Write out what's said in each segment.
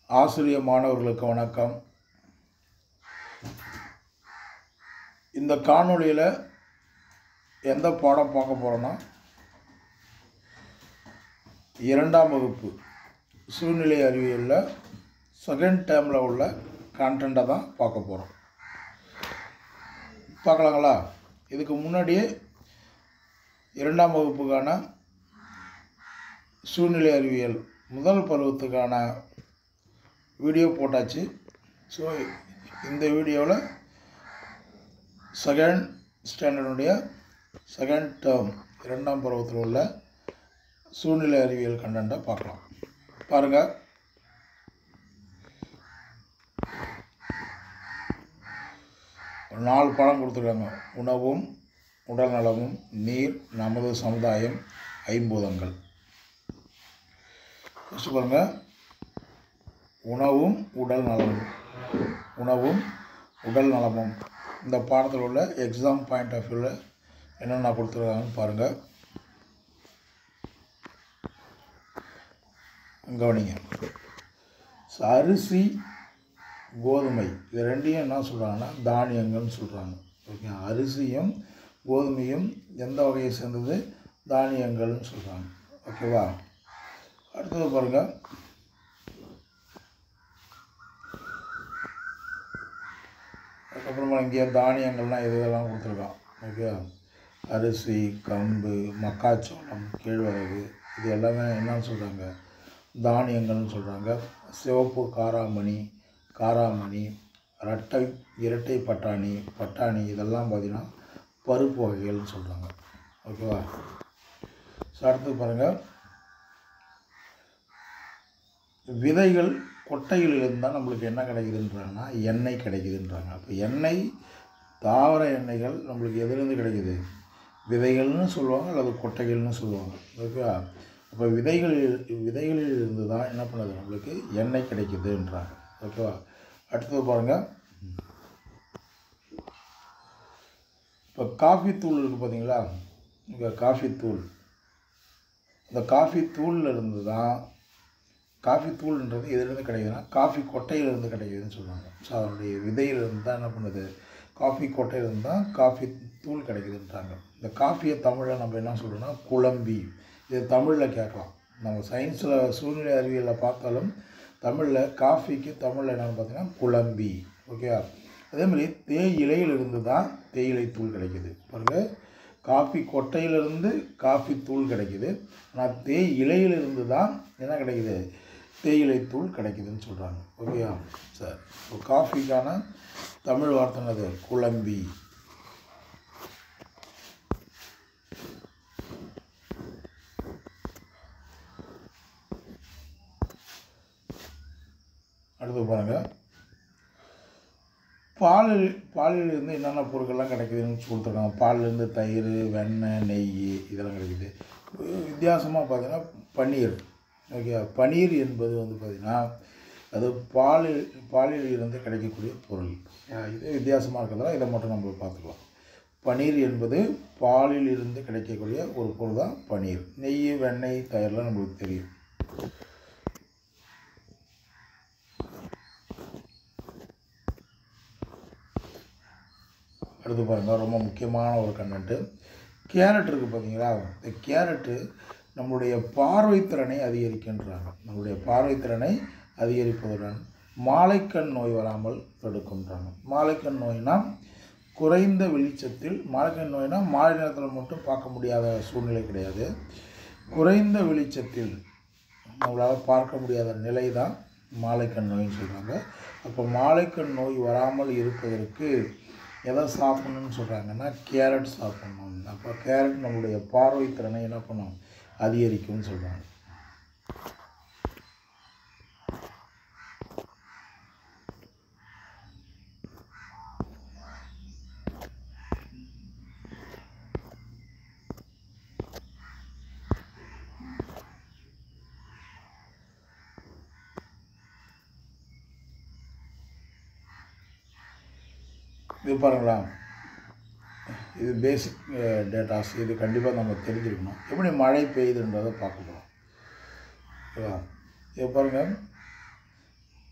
ஆசிரிய மாணவர்களுக்கு வணக்கம் இந்த காணொளியில் எந்த பாடம் பார்க்க போகிறோன்னா இரண்டாம் வகுப்பு சூழ்நிலை அறிவியலில் செகண்ட் டேர்மில் உள்ள கான்டெண்ட்டை தான் பார்க்க போகிறோம் பார்க்கலாங்களா இதுக்கு முன்னாடியே இரண்டாம் வகுப்புக்கான சூழ்நிலை அறிவியல் முதல் பருவத்துக்கான வீடியோ போட்டாச்சு ஸோ இந்த வீடியோவில் செகண்ட் ஸ்டாண்டர்டுடைய செகண்ட் டேர்ம் இரண்டாம் பருவத்தில் உள்ள சூழ்நிலை அறிவியல் கண்டென்ட்டை பார்க்கலாம் பாருங்கள் ஒரு நாலு பாடம் கொடுத்துருக்காங்க உணவும் உடல் நலமும் நீர் நமது சமுதாயம் ஐம்பூதங்கள் ஃபஸ்ட்டு பாருங்கள் உணவும் உடல் நலமும் உணவும் உடல் நலமும் இந்த பாடத்தில் உள்ள எக்ஸாம் பாயிண்ட் ஆஃப் வியூவில் என்னென்ன கொடுத்துருக்காங்கன்னு பாருங்கள் கவனிங்க So, அரிசி கோதுமை இது ரெண்டையும் என்ன சொல்கிறாங்கன்னா தானியங்கள்னு சொல்கிறாங்க ஓகே அரிசியும் கோதுமையும் எந்த வகையை சேர்ந்தது தானியங்கள்னு சொல்கிறாங்க ஓகேவா அடுத்தது பாருங்கள் அதுக்கப்புறமா இங்கே தானியங்கள்லாம் எது இதெல்லாம் கொடுத்துருக்கான் ஓகே அரிசி கம்பு மக்காச்சோளம் கேழ்வரகு இது எல்லாமே என்னன்னு சொல்கிறாங்க தானியங்கள்னு சொல்கிறாங்க சிவப்பு காராமணி காராமணி இரட்டை இரட்டை பட்டாணி பட்டாணி இதெல்லாம் பார்த்திங்கன்னா பருப்பு வகைகள்னு சொல்கிறாங்க ஓகேவா ஸோ அடுத்து பாருங்கள் விதைகள் கொட்டையில் இருந்தால் நம்மளுக்கு என்ன கிடைக்குதுன்றாங்கன்னா எண்ணெய் கிடைக்குதுன்றாங்க அப்போ எண்ணெய் தாவர எண்ணெய்கள் நம்மளுக்கு எதுலேருந்து கிடைக்குது விதைகள்னு சொல்லுவாங்க அல்லது கொட்டைகள்னு சொல்லுவாங்க ஓகேவா அப்போ விதைகளில் விதைகளில் இருந்து தான் என்ன பண்ணுது நம்மளுக்கு எண்ணெய் கிடைக்குதுன்றாங்க ஓகேவா அடுத்தது பாருங்கள் இப்போ காஃபி தூள் இருக்குது பார்த்தீங்களா இங்கே காஃபி தூள் இந்த காஃபி தூளில் இருந்து தான் காஃபி தூள்ன்றது எதுலேருந்து கிடைக்குதுன்னா காஃபி கொட்டையிலேருந்து கிடைக்குதுன்னு சொல்லுவாங்க ஸோ அதனுடைய விதையிலிருந்து தான் என்ன பண்ணுது காஃபி கொட்டையிலேருந்து தான் காஃபி தூள் கிடைக்குதுன்றாங்க இந்த காஃபியை தமிழில் நம்ம என்ன சொல்கிறோன்னா குழம்பி இது தமிழில் கேட்கலாம் நம்ம சயின்ஸில் சூழ்நிலை அறிவியலில் பார்த்தாலும் தமிழில் காஃபிக்கு தமிழில் என்னென்னு பார்த்தீங்கன்னா குழம்பி ஓகேவா அதே மாதிரி தேயிலையிலிருந்து தான் தேயிலை தூள் கிடைக்குது பாருங்கள் காஃபி கொட்டையிலிருந்து காஃபி தூள் கிடைக்குது ஆனால் தேய் இலையிலிருந்து தான் என்ன கிடைக்குது தேயிலை தூள் கிடைக்குதுன்னு சொல்கிறாங்க ஓகேயா சார் இப்போ காஃபிக்கான தமிழ் வார்த்தை என்னது குழம்பி அடுத்து பாருங்கள் பாலில் பாலிலிருந்து என்னென்ன பொருட்கள்லாம் கிடைக்குதுன்னு கொடுத்துருக்காங்க பால்லேருந்து தயிர் வெண்ணெய் நெய் இதெல்லாம் கிடைக்குது வித்தியாசமாக பார்த்தீங்கன்னா பன்னீர் ஓகே பன்னீர் என்பது வந்து பார்த்திங்கன்னா அது பாலில் பாலில் இருந்து கிடைக்கக்கூடிய பொருள் இது வித்தியாசமாக இருக்கிறதால இதை மட்டும் நம்ம பார்த்துக்கலாம் பன்னீர் என்பது பாலில் இருந்து கிடைக்கக்கூடிய ஒரு பொருள் தான் பன்னீர் நெய் வெண்ணெய் தயிர்லாம் நம்மளுக்கு தெரியும் அடுத்து பாருங்கள் ரொம்ப முக்கியமான ஒரு கண்டென்ட்டு கேரட் இருக்குது பார்த்தீங்களா இந்த கேரட்டு நம்மளுடைய பார்வைத்திறனை அதிகரிக்கின்றாங்க நம்மளுடைய பார்வைத்திறனை அதிகரிப்பதுடன் மாலைக்கண் நோய் வராமல் தடுக்கின்றாங்க மாலைக்கண் நோய்னால் குறைந்த வெளிச்சத்தில் மாலைக்கண் நோய்னால் மாலை நேரத்தில் மட்டும் பார்க்க முடியாத சூழ்நிலை கிடையாது குறைந்த வெளிச்சத்தில் நம்மளால் பார்க்க முடியாத நிலை தான் மாலைக்கண் நோயின்னு சொல்கிறாங்க அப்போ மாலைக்கண் நோய் வராமல் இருப்பதற்கு எதை சாப்பிட்ணுன்னு சொல்கிறாங்கன்னா கேரட் சாப்பிட்ணும் அப்போ கேரட் நம்மளுடைய பார்வை திறனை என்ன பண்ணும் அதிகரிக்கும்னு சொல்கிறாங்க இது பாருங்களா இது பேசிக் டேட்டாஸ் இது கண்டிப்பாக நம்ம தெரிஞ்சிருக்கணும் எப்படி மழை பெய்யுதுன்றதை பார்க்க போகிறோம் ஓகேவா இது பாருங்கள்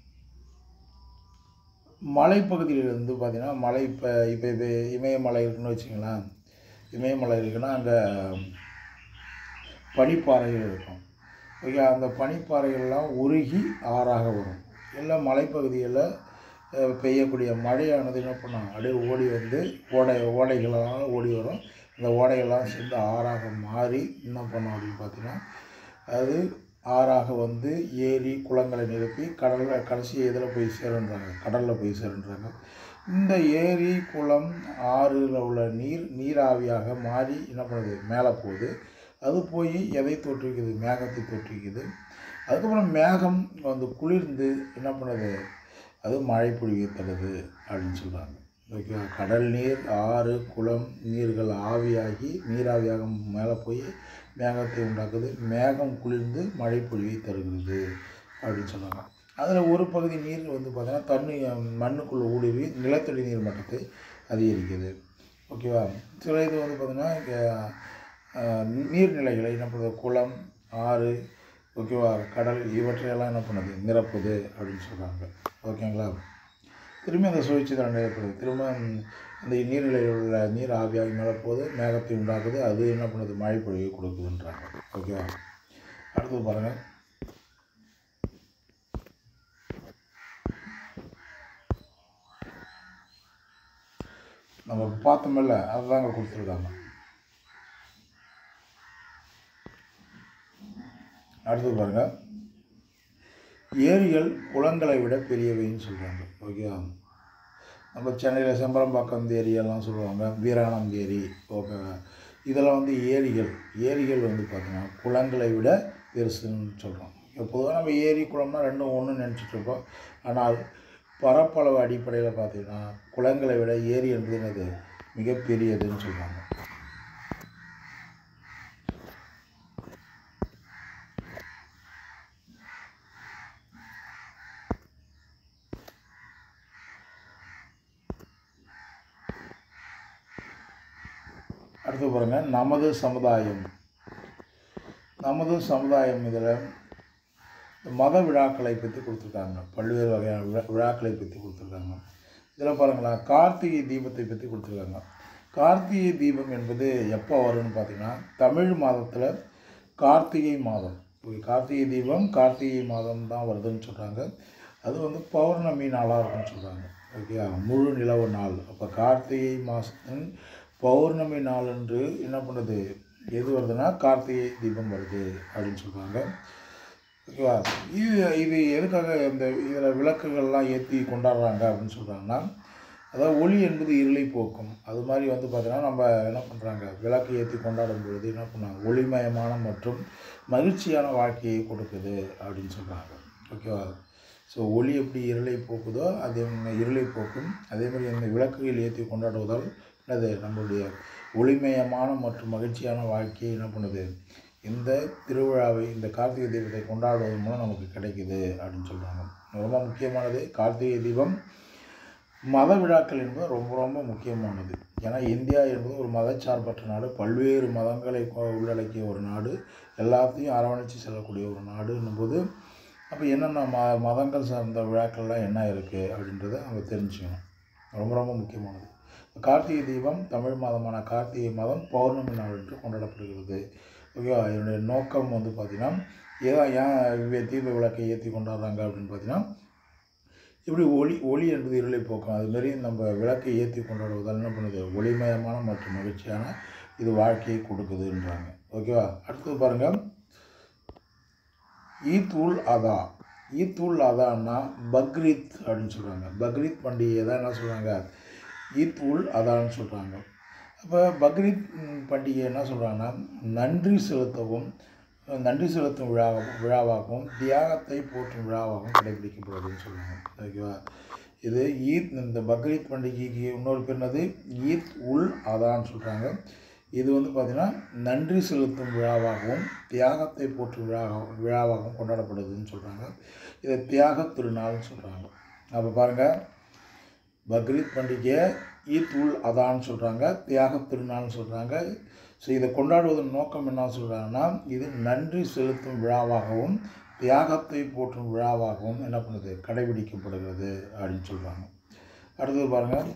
மலைப்பகுதியிலிருந்து பார்த்தீங்கன்னா மலை இப்போ இப்போ இப்போ இமயமலை இருக்குன்னு வச்சுங்களேன் இமயமலை இருக்குன்னா அங்கே பனிப்பாறைகள் இருக்கும் ஓகே அந்த பனிப்பாறைகள்லாம் உருகி ஆறாக வரும் எல்லாம் மலைப்பகுதிகளில் அஹ், பெய்யக்கூடிய மழையானது என்ன பண்ணும் அப்படியே ஓடி வந்து ஓடை ஓடைகளெல்லாம் ஓடி வரும் இந்த ஓடைகள்லாம் சேர்ந்து ஆறாக மாறி என்ன பண்ணும் அப்படின்னு பார்த்தீங்கன்னா அது ஆறாக வந்து ஏரி குளங்களை நிரப்பி கடலில் கடைசி இதில் போய் சேருன்றாங்க கடலில் போய் சேருன்றாங்க இந்த ஏரி குளம் ஆறுல உள்ள நீர் நீராவியாக மாறி என்ன பண்ணுது மேலே போகுது அது போய் எதை தோற்றுவிக்குது மேகத்தை தோற்றுவிக்குது அதுக்கப்புறம் மேகம் வந்து குளிர்ந்து என்ன பண்ணுது அது மழை பொழிவை தருது அப்படின்னு சொல்கிறாங்க ஓகே கடல் நீர் ஆறு குளம் நீர்கள் ஆவியாகி நீராவியாக மேலே போய் மேகத்தை உண்டாக்குது மேகம் குளிர்ந்து மழை பொழிவை தருகிறது அப்படின்னு சொல்கிறாங்க அதில் ஒரு பகுதி நீர் வந்து பார்த்தீங்கன்னா தண்ணி மண்ணுக்குள்ளே ஊடுருவி நிலத்தடி நீர் மட்டத்தை அதிகரிக்குது ஓகேவா சில இது வந்து பார்த்திங்கன்னா இங்கே நீர்நிலைகளை என்ன பண்ணுறது குளம் ஆறு ஓகேவா கடல் இவற்றையெல்லாம் என்ன பண்ணுது நிரப்புது அப்படின்னு சொல்கிறாங்க ஓகேங்களா திரும்பி அந்த சுழற்சி தான் ஏற்படுது திரும்ப அந்த நீர்நிலையில் உள்ள நீர் ஆவியாகி மேலே போகுது மேகத்தை உண்டாக்குது அது என்ன பண்ணுது மழை பொழிவை கொடுக்குதுன்றாங்க ஓகேவா அடுத்தது பாருங்கள் நம்ம பார்த்தோமில்ல அதுதாங்க கொடுத்துருக்காங்க அடுத்தது பாருங்க ஏரிகள் குளங்களை விட பெரியவைன்னு சொல்கிறாங்க ஓகேவா நம்ம சென்னையில் செம்பரம்பாக்கம் ஏரியெல்லாம் சொல்லுவாங்க வீராணம் ஏரி ஓகே இதெல்லாம் வந்து ஏரிகள் ஏரிகள் வந்து பார்த்திங்கன்னா குளங்களை விட பெருசுன்னு சொல்கிறோம் பொதுவாக நம்ம ஏரி குளம்னா ரெண்டும் ஒன்று நினச்சிட்டு இருப்போம் ஆனால் பரப்பளவு அடிப்படையில் பார்த்தீங்கன்னா குளங்களை விட ஏரி என்பது என்னது மிகப்பெரியதுன்னு சொல்கிறாங்க அடுத்து பாருங்கள் நமது சமுதாயம் நமது சமுதாயம் இதில் மத விழாக்களை பற்றி கொடுத்துருக்காங்க பல்வேறு வகையான விழா விழாக்களை பற்றி கொடுத்துருக்காங்க இதில் பாருங்களேன் கார்த்திகை தீபத்தை பற்றி கொடுத்துருக்காங்க கார்த்திகை தீபம் என்பது எப்போ வரும்னு பார்த்தீங்கன்னா தமிழ் மாதத்தில் கார்த்திகை மாதம் ஓகே கார்த்திகை தீபம் கார்த்திகை மாதம் தான் வருதுன்னு சொல்கிறாங்க அது வந்து பௌர்ணமி நாளாக இருக்கும்னு சொல்கிறாங்க ஓகே முழு நிலவு நாள் அப்போ கார்த்திகை மாதத்தின் பௌர்ணமி நாளன்று என்ன பண்ணுது எது வருதுன்னா கார்த்திகை தீபம் வருது அப்படின்னு சொல்கிறாங்க ஓகேவா இது இது எதுக்காக இந்த இதில் விளக்குகள்லாம் ஏற்றி கொண்டாடுறாங்க அப்படின்னு சொல்கிறாங்கன்னா அதாவது ஒளி என்பது இருளை போக்கும் அது மாதிரி வந்து பார்த்தீங்கன்னா நம்ம என்ன பண்ணுறாங்க விளக்கு ஏற்றி கொண்டாடும் பொழுது என்ன பண்ணாங்க ஒளிமயமான மற்றும் மகிழ்ச்சியான வாழ்க்கையை கொடுக்குது அப்படின்னு சொல்கிறாங்க ஓகேவா ஸோ ஒளி எப்படி இருளை போக்குதோ அதே மாதிரி இருளை போக்கும் அதே மாதிரி இந்த விளக்குகள் ஏற்றி கொண்டாடுவதால் என்னது நம்மளுடைய ஒளிமயமான மற்றும் மகிழ்ச்சியான வாழ்க்கையை என்ன பண்ணுது இந்த திருவிழாவை இந்த கார்த்திகை தீபத்தை கொண்டாடுவதன் மூலம் நமக்கு கிடைக்குது அப்படின்னு சொல்கிறாங்க ரொம்ப முக்கியமானது கார்த்திகை தீபம் மத விழாக்கள் என்பது ரொம்ப ரொம்ப முக்கியமானது ஏன்னா இந்தியா என்பது ஒரு மதச்சார்பற்ற நாடு பல்வேறு மதங்களை கொ- உள்ளடக்கிய ஒரு நாடு எல்லாத்தையும் அரவணைச்சு செல்லக்கூடிய ஒரு நாடுன்னும் போது அப்போ என்னென்ன ம மதங்கள் சார்ந்த விழாக்கள்லாம் என்ன இருக்குது அப்படின்றத நம்ம தெரிஞ்சுக்கணும் ரொம்ப ரொம்ப முக்கியமானது கார்த்திகை தீபம் தமிழ் மாதமான கார்த்திகை மாதம் பௌர்ணமி நாள் என்று கொண்டாடப்படுகிறது ஓகேவா என்னுடைய நோக்கம் வந்து பார்த்திங்கன்னா ஏன் ஏன் வி- தீப விளக்கை ஏற்றி கொண்டாடுறாங்க அப்படின்னு பார்த்தீங்கன்னா இப்படி ஒளி ஒளி என்பது இருளை போக்கும் அதுமாரி நம்ம விளக்கை ஏற்றி கொண்டாடுவதால் என்ன பண்ணுது ஒளிமயமான மற்றும் மகிழ்ச்சியான இது வாழ்க்கையை கொடுக்குதுன்றாங்க ஓகேவா அடுத்தது பாருங்கள் ஈத் உல் அதா ஈத் உல் அதான்னா பக்ரீத் அப்படின்னு சொல்கிறாங்க பக்ரீத் பண்டிகை தான் என்ன சொல்கிறாங்க ஈத் உல் அதான்னு சொல்கிறாங்க அப்போ பக்ரீத் ம், பண்டிகை என்ன சொல்கிறாங்கன்னா நன்றி செலுத்தவும் நன்றி செலுத்தும் விழா விழாவாகவும் தியாகத்தை போற்றும் விழாவாகவும் கடைபிடிக்கப்படுதுன்னு சொல்கிறாங்க ஓகேவா இது ஈத் இந்த பக்ரீத் பண்டிகைக்கு இன்னொரு பேர் என்னது ஈத் உல் அதான்னு சொல்கிறாங்க இது வந்து பார்த்திங்கன்னா நன்றி செலுத்தும் விழாவாகவும் தியாகத்தை போற்றும் விழா விழாவாகவும் கொண்டாடப்படுதுன்னு சொல்கிறாங்க இதை தியாக திருநாள்னு சொல்கிறாங்க அப்போ பாருங்கள் பக்ரீத் பண்டிகையை ஈத் உல் அதான்னு சொல்கிறாங்க தியாக திருநாள்னு சொல்கிறாங்க ஸோ இதை கொண்டாடுவதன் நோக்கம் என்ன சொல்கிறாங்கன்னா இது நன்றி செலுத்தும் விழாவாகவும் தியாகத்தை போற்றும் விழாவாகவும் என்ன பண்ணுது கடைபிடிக்கப்படுகிறது அப்படின்னு சொல்கிறாங்க அடுத்தது பாருங்கள்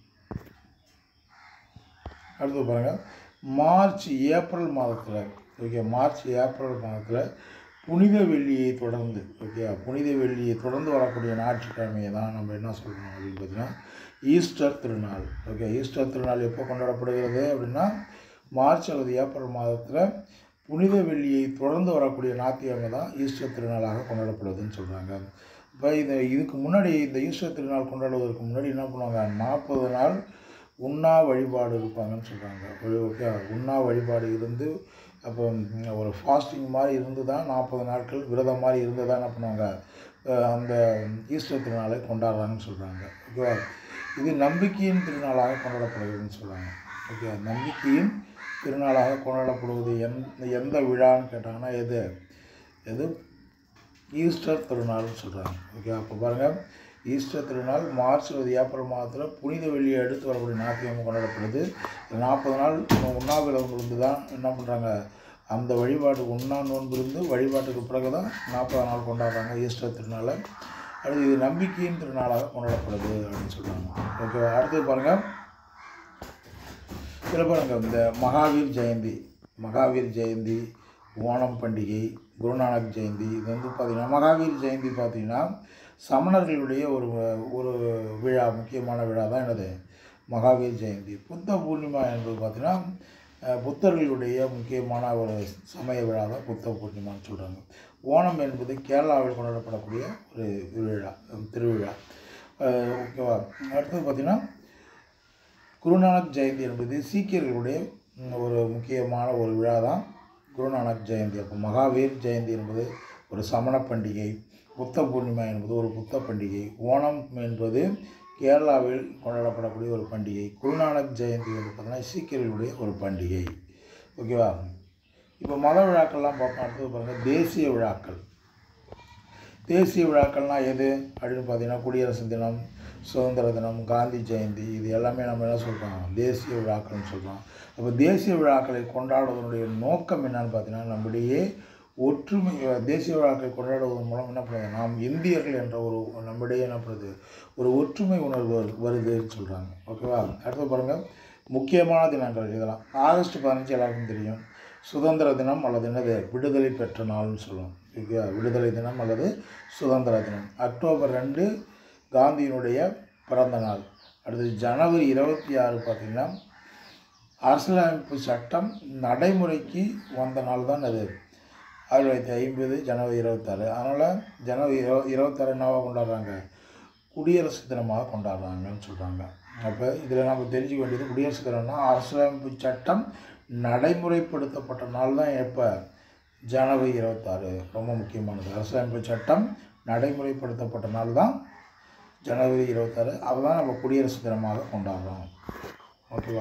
அடுத்தது பாருங்கள் மார்ச் ஏப்ரல் மாதத்தில் ஓகே மார்ச் ஏப்ரல் மாதத்தில் புனித வெள்ளியை தொடர்ந்து ஓகே புனித வெள்ளியை தொடர்ந்து வரக்கூடிய ஞாயிற்றுக்கிழமையை தான் நம்ம என்ன சொல்கிறோம் அப்படின்னு பார்த்தீங்கன்னா ஈஸ்டர் திருநாள் ஓகே ஈஸ்டர் திருநாள் எப்போ கொண்டாடப்படுகிறது அப்படின்னா மார்ச் அல்லது ஏப்ரல் மாதத்தில் புனித வெள்ளியை தொடர்ந்து வரக்கூடிய ஞாயிற்றுக்கிழமை தான் ஈஸ்டர் திருநாளாக கொண்டாடப்படுதுன்னு சொல்கிறாங்க இப்போ இந்த இதுக்கு முன்னாடி இந்த ஈஸ்டர் திருநாள் கொண்டாடுவதற்கு முன்னாடி என்ன பண்ணுவாங்க நாற்பது நாள் உண்ணா வழிபாடு இருப்பாங்கன்னு சொல்கிறாங்க ஓகே உண்ணா வழிபாடு இருந்து அப்போ ம், ஒரு ஃபாஸ்டிங் மாதிரி இருந்து தான் நாற்பது நாட்கள் விரதம் மாதிரி இருந்து தான் என்ன பண்ணுவாங்க அஹ், அந்த ஈஸ்டர் திருநாளை கொண்டாடுறாங்கன்னு சொல்கிறாங்க ஓகேவா இது நம்பிக்கையின் திருநாளாக கொண்டாடப்படுகிறதுன்னு சொல்கிறாங்க ஓகே நம்பிக்கையின் திருநாளாக கொண்டாடப்படுவது எந்த எந்த விழான்னு கேட்டாங்கன்னா எது எது ஈஸ்டர் திருநாள்னு சொல்கிறாங்க ஓகே அப்போ பாருங்கள் ஈஸ்டர் திருநாள் மார்ச் அல்லது ஏப்ரல் மாதத்தில் புனித வெள்ளியை அடுத்து வரக்கூடிய ஞாயிற்றுக்கிழமை கொண்டாடப்படுது இந்த நாற்பது நாள் உண்ணாவிரதம் இருந்து தான் என்ன பண்ணுறாங்க அந்த வழிபாடு உண்ணா நோன்பு இருந்து வழிபாட்டுக்கு பிறகு தான் நாற்பது நாள் கொண்டாடுறாங்க ஈஸ்டர் திருநாளை அடுத்து இது நம்பிக்கையின் திருநாளாக கொண்டாடப்படுது அப்படின்னு சொல்கிறாங்க ஓகேவா அடுத்தது பாருங்கள் இதில் பாருங்க இந்த மகாவீர் ஜெயந்தி மகாவீர் ஜெயந்தி ஓணம் பண்டிகை குருநானக் ஜெயந்தி இது வந்து பார்த்திங்கன்னா மகாவீர் ஜெயந்தி பார்த்திங்கன்னா சமணர்களுடைய ஒரு ஒரு விழா முக்கியமான விழா தான் என்னது மகாவீர் ஜெயந்தி புத்த பூர்ணிமா என்பது பார்த்திங்கன்னா அஹ், புத்தர்களுடைய முக்கியமான ஒரு சமய விழா தான் புத்த பூர்ணிமான்னு சொல்கிறாங்க ஓணம் என்பது கேரளாவில் கொண்டாடப்படக்கூடிய ஒரு விழா திருவிழா அஹ், ஓகேவா அடுத்தது பார்த்திங்கன்னா குருநானக் ஜெயந்தி என்பது சீக்கியர்களுடைய ம், ஒரு முக்கியமான ஒரு விழா தான் குருநானக் ஜெயந்தி அப்போ மகாவீர் ஜெயந்தி என்பது ஒரு சமண பண்டிகை புத்த பூர்ணிமா என்பது ஒரு புத்த பண்டிகை ஓணம் என்பது கேரளாவில் கொண்டாடப்படக்கூடிய ஒரு பண்டிகை குருநானக் ஜெயந்தி வந்து பார்த்தீங்கன்னா சீக்கியர்களுடைய ஒரு பண்டிகை ஓகேவா இப்போ மத விழாக்கள்லாம் பார்ப்போம் அடுத்தது பாருங்கள் தேசிய விழாக்கள் தேசிய விழாக்கள்னால் எது அப்படின்னு பார்த்தீங்கன்னா குடியரசு தினம் சுதந்திர தினம் காந்தி ஜெயந்தி இது எல்லாமே நம்ம என்ன சொல்கிறோம் தேசிய விழாக்கள்னு சொல்கிறோம் அப்போ தேசிய விழாக்களை கொண்டாடுவதனுடைய நோக்கம் என்னன்னு பார்த்தீங்கன்னா நம்முடைய ஒற்றுமை தேசிய விழாக்களை கொண்டாடுவதன் மூலம் என்ன பண்ணுறது நாம் இந்தியர்கள் என்ற ஒரு நம்முடைய என்ன பண்ணுறது ஒரு ஒற்றுமை உணர்வு வரு- வருதுன்னு சொல்கிறாங்க ஓகேவா அடுத்து பாருங்கள் முக்கியமான தினங்கள் இதெல்லாம் ஆகஸ்ட் பதினஞ்சு எல்லாருக்கும் தெரியும் சுதந்திர தினம் அல்லது என்னது விடுதலை பெற்ற நாள்னு சொல்லுவோம் ஓகே விடுதலை தினம் அல்லது சுதந்திர தினம் அக்டோபர் ரெண்டு காந்தியினுடைய பிறந்த நாள் அடுத்து ஜனவரி இருபத்தி ஆறு பார்த்திங்கன்னா அரசியலமைப்பு சட்டம் நடைமுறைக்கு வந்த நாள் தான் அது ஆயிரத்தி தொள்ளாயிரத்தி ஐம்பது ஜனவரி இருபத்தாறு அதனால் ஜனவரி இரு இருபத்தாறு என்னவாக கொண்டாடுறாங்க குடியரசு தினமாக கொண்டாடுறாங்கன்னு சொல்கிறாங்க அப்போ இதில் நம்ம தெரிஞ்சுக்க வேண்டியது குடியரசு தினம்னா அரசியலமைப்பு சட்டம் நடைமுறைப்படுத்தப்பட்ட நாள் தான் எப்போ ஜனவரி இருபத்தாறு ரொம்ப முக்கியமானது அரசியலமைப்பு சட்டம் நடைமுறைப்படுத்தப்பட்ட நாள் தான் ஜனவரி இருபத்தாறு அதை தான் நம்ம குடியரசு தினமாக கொண்டாடுறோம் ஓகேவா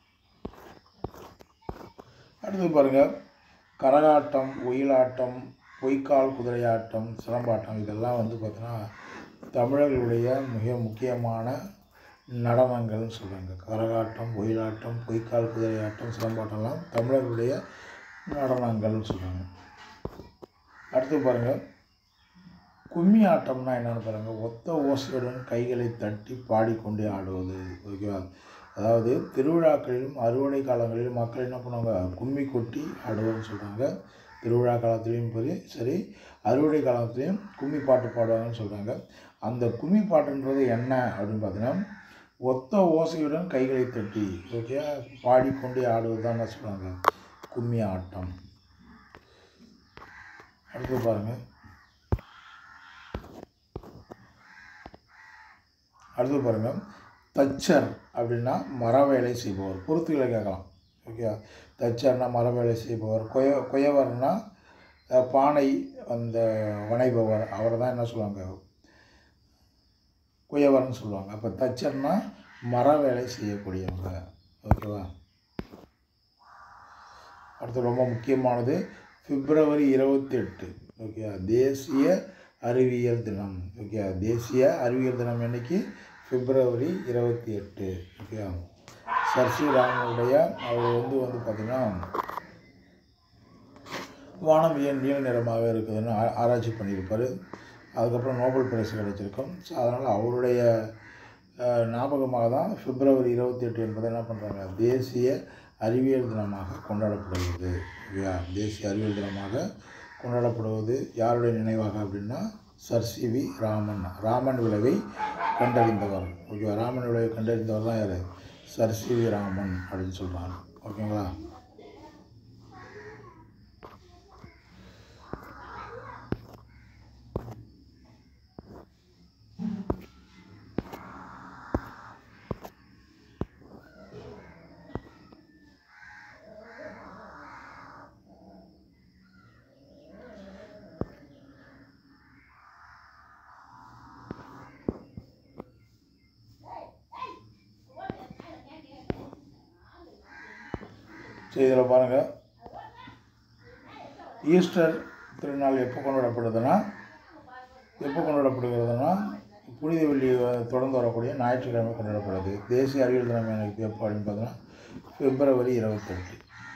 அடுத்து பாருங்கள் கரகாட்டம் ஒயிலாட்டம் பொய்க்கால் குதிரையாட்டம் சிலம்பாட்டம் இதெல்லாம் வந்து பார்த்தீங்கன்னா தமிழர்களுடைய மிக முக்கியமான நடனங்கள்னு சொல்கிறாங்க கரகாட்டம் ஒயிலாட்டம் பொய்க்கால் குதிரையாட்டம் சிலம்பாட்டம்லாம் தமிழர்களுடைய நடனங்கள்னு சொல்கிறாங்க அடுத்து பாருங்கள் கும்மி ஆட்டம்னா என்னென்னு பாருங்கள் ஒத்த ஓசையுடன் கைகளை தட்டி பாடிக்கொண்டே ஆடுவது ஓகேவா அதாவது திருவிழாக்களிலும் அறுவடை காலங்களிலும் மக்கள் என்ன பண்ணுவாங்க கும்மி கொட்டி ஆடுவதுன்னு சொல்கிறாங்க திருவிழா காலத்துலேயும் சரி சரி அறுவடை காலத்துலேயும் கும்மி பாட்டு பாடுவாங்கன்னு சொல்கிறாங்க அந்த கும்மி பாட்டுன்றது என்ன அப்படின்னு பார்த்தீங்கன்னா ஒத்த ஓசையுடன் கைகளை தட்டி ஓகே பாடிக்கொண்டே ஆடுவது தான் என்ன சொல்கிறாங்க கும்மி ஆட்டம் அடுத்து பாருங்கள் அடுத்து பாருங்கள் தச்சர் அப்படின்னா மர வேலை செய்பவர் பொறுத்துகளை கேட்கலாம் ஓகே தச்சர்னா மர வேலை செய்பவர் கொய கொயவர்னா அஹ், பானை அந்த வனைபவர் அவரை தான் என்ன சொல்லுவாங்க குயவர்னு சொல்லுவாங்க அப்போ தச்சர்னா மர வேலை செய்யக்கூடியவங்க ஓகேவா அடுத்து ரொம்ப முக்கியமானது பிப்ரவரி இருபத்தி எட்டு ஓகே தேசிய அறிவியல் தினம் ஓகே தேசிய அறிவியல் தினம் என்னைக்கு பிப்ரவரி இருபத்தி எட்டு ஓகே சர் சி ராமனுடைய அவர் வந்து வந்து பார்த்திங்கன்னா வானம் ஏன் நீல நிறமாக இருக்குதுன்னு ஆ- ஆராய்ச்சி பண்ணியிருப்பார் அதுக்கப்புறம் நோபல் பரிசு கிடைச்சிருக்கும் ஸோ அதனால் அவருடைய அஹ், ஞாபகமாக தான் பிப்ரவரி இருபத்தி எட்டு என்பதை என்ன பண்ணுறாங்க தேசிய அறிவியல் தினமாக கொண்டாடப்படுகிறது ஓகேவா தேசிய அறிவியல் தினமாக கொண்டாடப்படுவது யாருடைய நினைவாக அப்படின்னா Sir C V Raman Raman விளைவை கண்டறிந்தவர் ஓகேவா ராமன் விளைவை கண்டறிந்தவர் தான் யார் சர் சி வி ராமன் அப்படின்னு சொல்கிறாங்க ஓகேங்களா சரி இதில் பாருங்கள் ஈஸ்டர் திருநாள் எப்போ கொண்டாடப்படுதுன்னா எப்போ கொண்டாடப்படுகிறதுனா புனித வெள்ளி அஹ், தொடர்ந்து வரக்கூடிய ஞாயிற்றுக்கிழமை கொண்டாடப்படுது தேசிய அறிவியல் தினம் எனக்கு எப்போ அப்படின்னு பார்த்தீங்கன்னா பிப்ரவரி இருபத்தெட்டு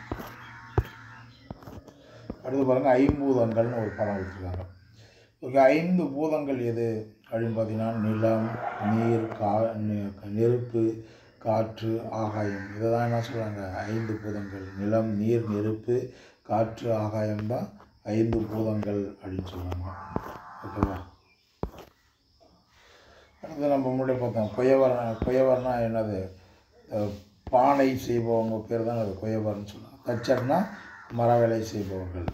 அடுத்து பாருங்கள் ஐம்பூதங்கள்னு ஒரு படம் வச்சுருக்காங்க ஓகே ஐந்து பூதங்கள் எது அப்படின்னு பார்த்தீங்கன்னா நிலம் நீர் கா நெ- நெருப்பு காற்று ஆகாயம் இதை தான் என்ன சொல்கிறாங்க ஐந்து பூதங்கள் நிலம் நீர் நெருப்பு காற்று ஆகாயம் தான் ஐந்து பூதங்கள் அப்படின்னு சொல்கிறாங்க ஓகேவா அடுத்து நம்ம முன்னாடி பார்த்தோம் குயவர் குயவர்னா என்னது அஹ், பானை செய்பவங்க பேர் தான் அது குயவர்னு சொல்லுவாங்க தச்சர்னா மர வேலை செய்பவர்கள்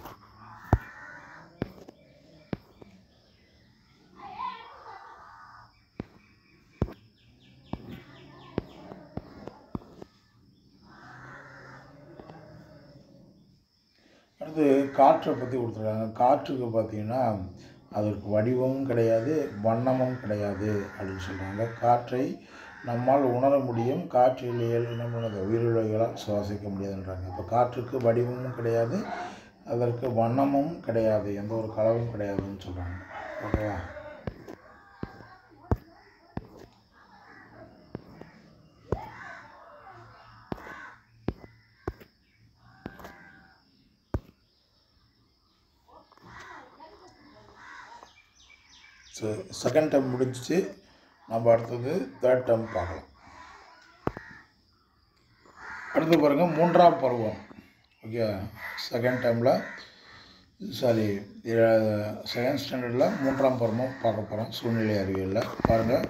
அடுத்து காற்றை பற்றி கொடுத்துருக்காங்க காற்றுக்கு பார்த்தீங்கன்னா அதற்கு வடிவமும் கிடையாது வண்ணமும் கிடையாது அப்படின்னு சொல்கிறாங்க காற்றை நம்மால் உணர முடியும் காற்று இல்லையல் என்ன பண்ணுது உயிரிழகளால் சுவாசிக்க முடியாதுன்றாங்க இப்போ காற்றுக்கு வடிவமும் கிடையாது அதற்கு வண்ணமும் கிடையாது எந்த ஒரு கலவும் கிடையாதுன்னு சொல்கிறாங்க ஓகேவா செகண்ட் டைம் முடிஞ்சிச்சு நம்ம அடுத்தது தேர்ட் டைம் பார்க்கலாம் அடுத்து பாருங்கள் மூன்றாம் பருவம் ஓகே செகண்ட் டைமில் சாரி செகண்ட் ஸ்டாண்டர்டில் மூன்றாம் பருவம் பார்க்க போகிறோம் சூழ்நிலை அறிவியலில் பாருங்கள்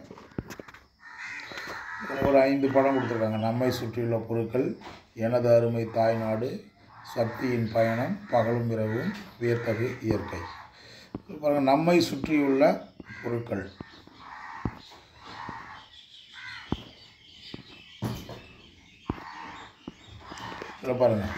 ஒரு ஐந்து படம் கொடுத்துருக்காங்க நம்மை சுற்றியுள்ள பொருட்கள் எனது அருமை தாய்நாடு சக்தியின் பயணம் பகலும் இரவும் வியத்தகு இயற்கை பாருங்கள் நம்மை சுற்றியுள்ள பொருட்கள் இதில் பாருங்கள்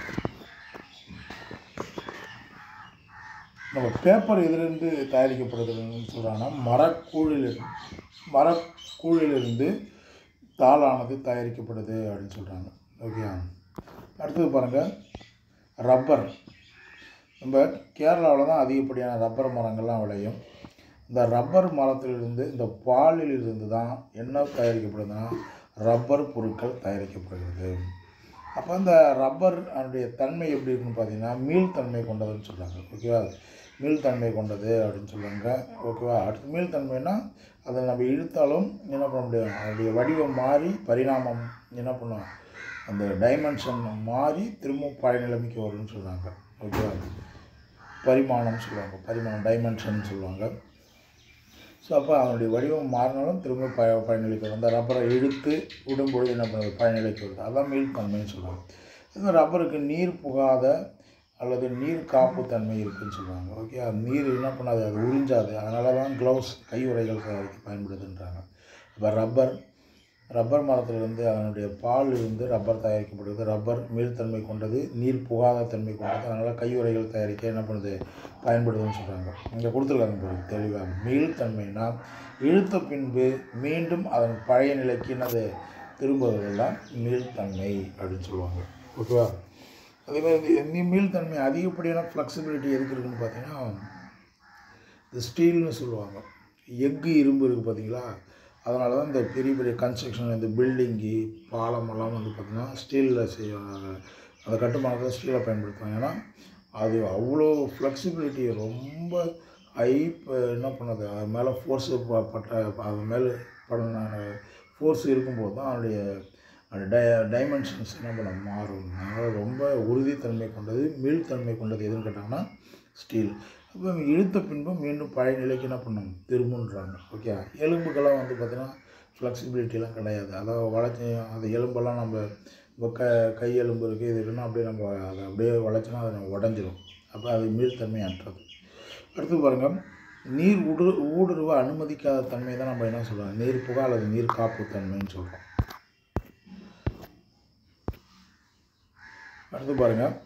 நம்ம பேப்பர் எதிலிருந்து தயாரிக்கப்படுதுன்னு சொல்கிறாங்கன்னா மரக்கூழில் மரக்கூழிலிருந்து தாளானது தயாரிக்கப்படுது அப்படின்னு சொல்கிறாங்க ஓகே அடுத்தது பாருங்கள் ரப்பர் நம்ம கேரளாவில் தான் அதிகப்படியான ரப்பர் மரங்கள்லாம் விளையும் இந்த ரப்பர் மரத்திலிருந்து இந்த பாலில் இருந்து தான் என்ன தயாரிக்கப்படுதுன்னா ரப்பர் பொருட்கள் தயாரிக்கப்படுகிறது அப்போ இந்த ரப்பர் அதனுடைய தன்மை எப்படி இருக்குன்னு பார்த்தீங்கன்னா மீள்தன்மை கொண்டதுன்னு சொல்கிறாங்க ஓகேவா மீள்தன்மை கொண்டது அப்படின்னு சொல்லுவாங்க ஓகேவா அடுத்து மீள்தன்மைனா அதை நம்ம இழுத்தாலும் என்ன பண்ண முடியும் அதனுடைய வடிவம் மாறி பரிணாமம் என்ன பண்ணும் அந்த டைமென்ஷன் மாறி திரும்ப பழைய நிலைமைக்கு வரும்னு சொல்கிறாங்க ஓகேவா பரிமாணம் சொல்லுவாங்க பரிமாணம் டைமென்ஷன் சொல்லுவாங்க ஸோ அப்போ அதனுடைய வடிவம் மாறினாலும் திரும்ப ப பயனிலைக்கு வரும் அந்த ரப்பரை இழுத்து விடும்பொழுது என்ன பண்ணுறது பயனிலைக்கு வருது அதான் மீள்தன்மைன்னு சொல்லுவாங்க இந்த ரப்பருக்கு நீர் புகாத அல்லது நீர் காப்பு தன்மை இருக்குதுன்னு சொல்லுவாங்க ஓகே அது நீர் என்ன பண்ணாது அது உறிஞ்சாது அதனால தான் க்ளவுஸ் கை உறைகள் தயாரிக்க பயன்படுதுன்றாங்க இப்போ ரப்பர் ரப்பர் மரத்திலிருந்து அதனுடைய பால் இருந்து ரப்பர் தயாரிக்கப்படுது ரப்பர் மீள்தன்மை கொண்டது நீர் புகாத தன்மை கொண்டது அதனால் கையுறைகள் தயாரிக்க என்ன பண்ணுது பயன்படுதுன்னு சொல்கிறாங்க இங்கே கொடுத்துருக்காங்க பாருங்க தெளிவாக மீள்தன்மைனா இழுத்த பின்பு மீண்டும் அதன் பழைய நிலைக்கு என்னது திரும்புவதெல்லாம் மீள்தன்மை அப்படின்னு சொல்லுவாங்க ஓகேவா அதே மாதிரி இந்த மீள்தன்மை அதிகப்படியான ஃப்ளெக்சிபிலிட்டி எதுக்கு இருக்குன்னு பார்த்தீங்கன்னா இந்த ஸ்டீல்னு சொல்லுவாங்க எஃகு இரும்பு இருக்குது பார்த்தீங்களா அதனால தான் இந்த பெரிய பெரிய கன்ஸ்ட்ரக்ஷன் இந்த பில்டிங்கு பாலமெல்லாம் வந்து பார்த்திங்கன்னா ஸ்டீலில் செய்வாங்க அந்த கட்டுமானத்தில் ஸ்டீலை பயன்படுத்துவாங்க ஏன்னா அது அவ்வளோ ஃப்ளெக்சிபிலிட்டி ரொம்ப ஹை என்ன பண்ணுது அது மேலே ஃபோர்ஸு பட்ட அது மேலே பண்ண ஃபோர்ஸ் இருக்கும்போது தான் அதனுடைய அந்த டை டைமென்ஷன்ஸ் என்ன பண்ண மாறும் அதனால் ரொம்ப உறுதித்தன்மை கொண்டது மீள்தன்மை கொண்டது எதுன்னு கேட்டாங்கன்னா ஸ்டீல் அப்போ இழுத்த பின்பும் மீண்டும் பழைய நிலைக்கு என்ன பண்ணும் திரும்புன்றாங்க ஓகே எலும்புக்கெல்லாம் வந்து பார்த்திங்கன்னா ஃப்ளெக்சிபிலிட்டிலாம் கிடையாது அதாவது வளைச்சி அந்த எலும்பெல்லாம் நம்ம இப்போ க கை எலும்பு இருக்குது இது இருக்குன்னா அப்படியே நம்ம அதை அப்படியே வளைச்சோன்னா அது நம்ம உடஞ்சிரும் அப்போ அது மீள்தன்மை அற்றது அடுத்து பாருங்கள் நீர் ஊடு ஊடுருவ அனுமதிக்காத தன்மை தான் நம்ம என்ன சொல்கிறோம் நீர் புகா அல்லது நீர் காப்பு தன்மைன்னு சொல்கிறோம் அடுத்து பாருங்கள்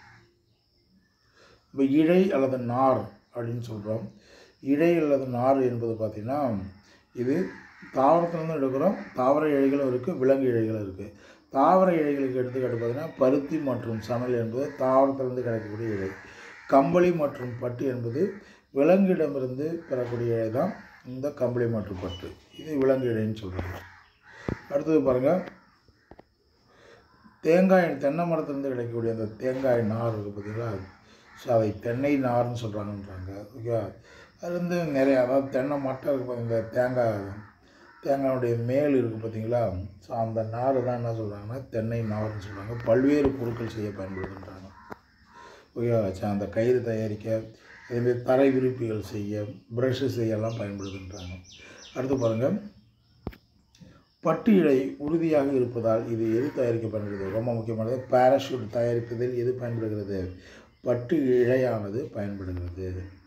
இப்போ இழை அல்லது நார் அப்படின்னு சொல்கிறோம் இழை அல்லது நார் என்பது பார்த்திங்கன்னா இது தாவரத்துலேருந்து எடுக்கிறோம் தாவர இழைகளும் இருக்குது விலங்கு இழைகளும் இருக்குது தாவர இழைகளுக்கு எடுத்துக்காட்டு பார்த்தீங்கன்னா பருத்தி மற்றும் சணல் என்பது தாவரத்திலிருந்து கிடைக்கக்கூடிய இழை கம்பளி மற்றும் பட்டு என்பது விலங்கிடமிருந்து பெறக்கூடிய இழை தான் இந்த கம்பளி மற்றும் பட்டு இது விலங்கு இழைன்னு சொல்கிறாங்க அடுத்தது பாருங்கள் தேங்காய் தென்னை மரத்துலேருந்து கிடைக்கக்கூடிய அந்த தேங்காய் நார் இருக்குது பார்த்தீங்களா ஸோ அதை தென்னை நார்னு சொல்கிறாங்கன்றாங்க ஓகே அது வந்து நிறைய அதாவது தென்னை மட்டை இருக்குது பார்த்தீங்களா தேங்காய் தேங்காயுடைய மேல் இருக்குது பார்த்தீங்களா ஸோ அந்த நார் தான் என்ன சொல்கிறாங்கன்னா தென்னை நார்னு சொல்கிறாங்க பல்வேறு பொருட்கள் செய்ய பயன்படுதுன்றாங்க ஓகே ஸோ அந்த கயிறு தயாரிக்க அதேமாரி தரை விரிப்புகள் செய்ய ப்ரஷ்ஷு செய்யலாம் பயன்படுதுன்றாங்க அடுத்து பாருங்கள் பட்டு இழை உறுதியாக இருப்பதால் இது எது தயாரிக்க பயன்படுகிறது ரொம்ப முக்கியமானது பாராஷூட் தயாரிப்பதில் எது பயன்படுகிறது பட்டு இழையானது பயன்படுகிறது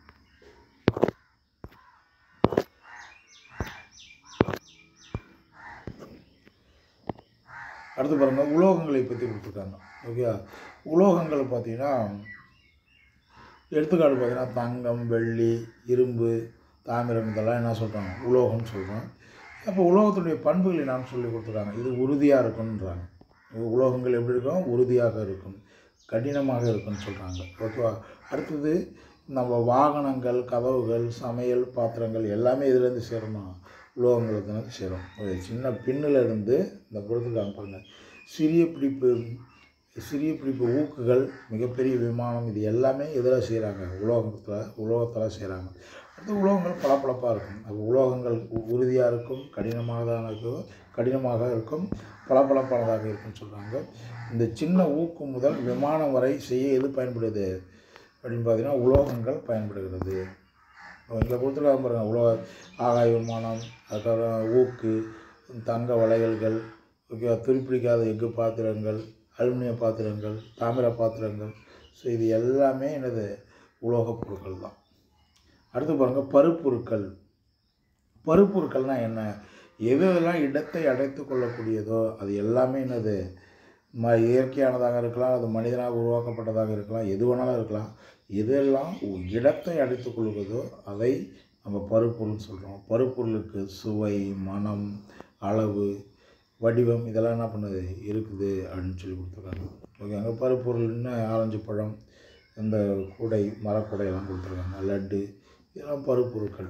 அடுத்து பாருங்கள் உலோகங்களை பற்றி கொடுத்துருக்காங்க ஓகே உலோகங்கள் பார்த்தீங்கன்னா எடுத்துக்காட்டு பார்த்தீங்கன்னா தங்கம் வெள்ளி இரும்பு தாமிரம் இதெல்லாம் என்ன சொல்கிறாங்க உலோகம்னு சொல்கிறோம் அப்போ உலோகத்துடைய பண்புகள் என்னன்னு சொல்லி கொடுத்துருக்காங்க இது உறுதியாக இருக்குன்றாங்க இது உலோகங்கள் எப்படி இருக்கும் உறுதியாக இருக்கும் கடினமாக இருக்குன்னு சொல்கிறாங்க ஓகேவா அடுத்தது நம்ம வாகனங்கள் கதவுகள் சமையல் பாத்திரங்கள் எல்லாமே இதுலேருந்து சேரணும் உலோகங்களுக்கு தான் சேரும் ஒரு சின்ன பின்னில் இருந்து இந்த கொடுத்துருக்காங்க பாருங்கள் சிறிய பிடிப்பு சிறிய பிடிப்பு ஊக்குகள் மிகப்பெரிய விமானம் இது எல்லாமே இதில் செய்கிறாங்க உலோகத்தில் உலோகத்தில் செய்கிறாங்க அடுத்து உலோகங்கள் பளபளப்பாக இருக்கும் அது உலோகங்கள் உ- உறுதியாக இருக்கும் கடினமாக இருக்கும் கடினமாக இருக்கும் பளபளப்பானதாக இருக்கும்னு சொல்கிறாங்க இந்த சின்ன ஊக்கு முதல் விமானம் வரை செய்ய எது பயன்படுது அப்படின்னு பார்த்தீங்கன்னா உலோகங்கள் பயன்படுகிறது இங்கே கொடுத்துருக்காங்க பாருங்கள் உலோக ஆகாய விமானம் அதுக்கப்புறம் ஊக்கு தங்க வளையல்கள் ஓகே துருப்பிடிக்காத எஃகு பாத்திரங்கள் அலுமினிய பாத்திரங்கள் தாமிர பாத்திரங்கள் ஸோ இது எல்லாமே என்னது உலோகப் பொருட்கள் தான் அடுத்து பாருங்கள் பருப்பொருட்கள் பருப்பொருட்கள்னால் என்ன எது எதெல்லாம் இடத்தை அடைத்து கொள்ளக்கூடியதோ அது எல்லாமே என்னது ம இயற்கையானதாக இருக்கலாம் அது மனிதனாக உருவாக்கப்பட்டதாக இருக்கலாம் எது வேணாலும் இருக்கலாம் எதெல்லாம் உ- இடத்தை அடைத்துக் கொள்வதோ அதை நம்ம பருப்பொருள்னு சொல்கிறோம் பருப்பொருளுக்கு சுவை மனம் அளவு வடிவம் இதெல்லாம் என்ன பண்ணுது இருக்குது அப்படின்னு சொல்லி கொடுத்துருக்காங்க ஓகே அங்கே பருப்பொருள்னு ஆரஞ்சு பழம் இந்த கூடை மரக்கூடையெல்லாம் கொடுத்துருக்காங்க லட்டு இதெல்லாம் பருப்பொருட்கள்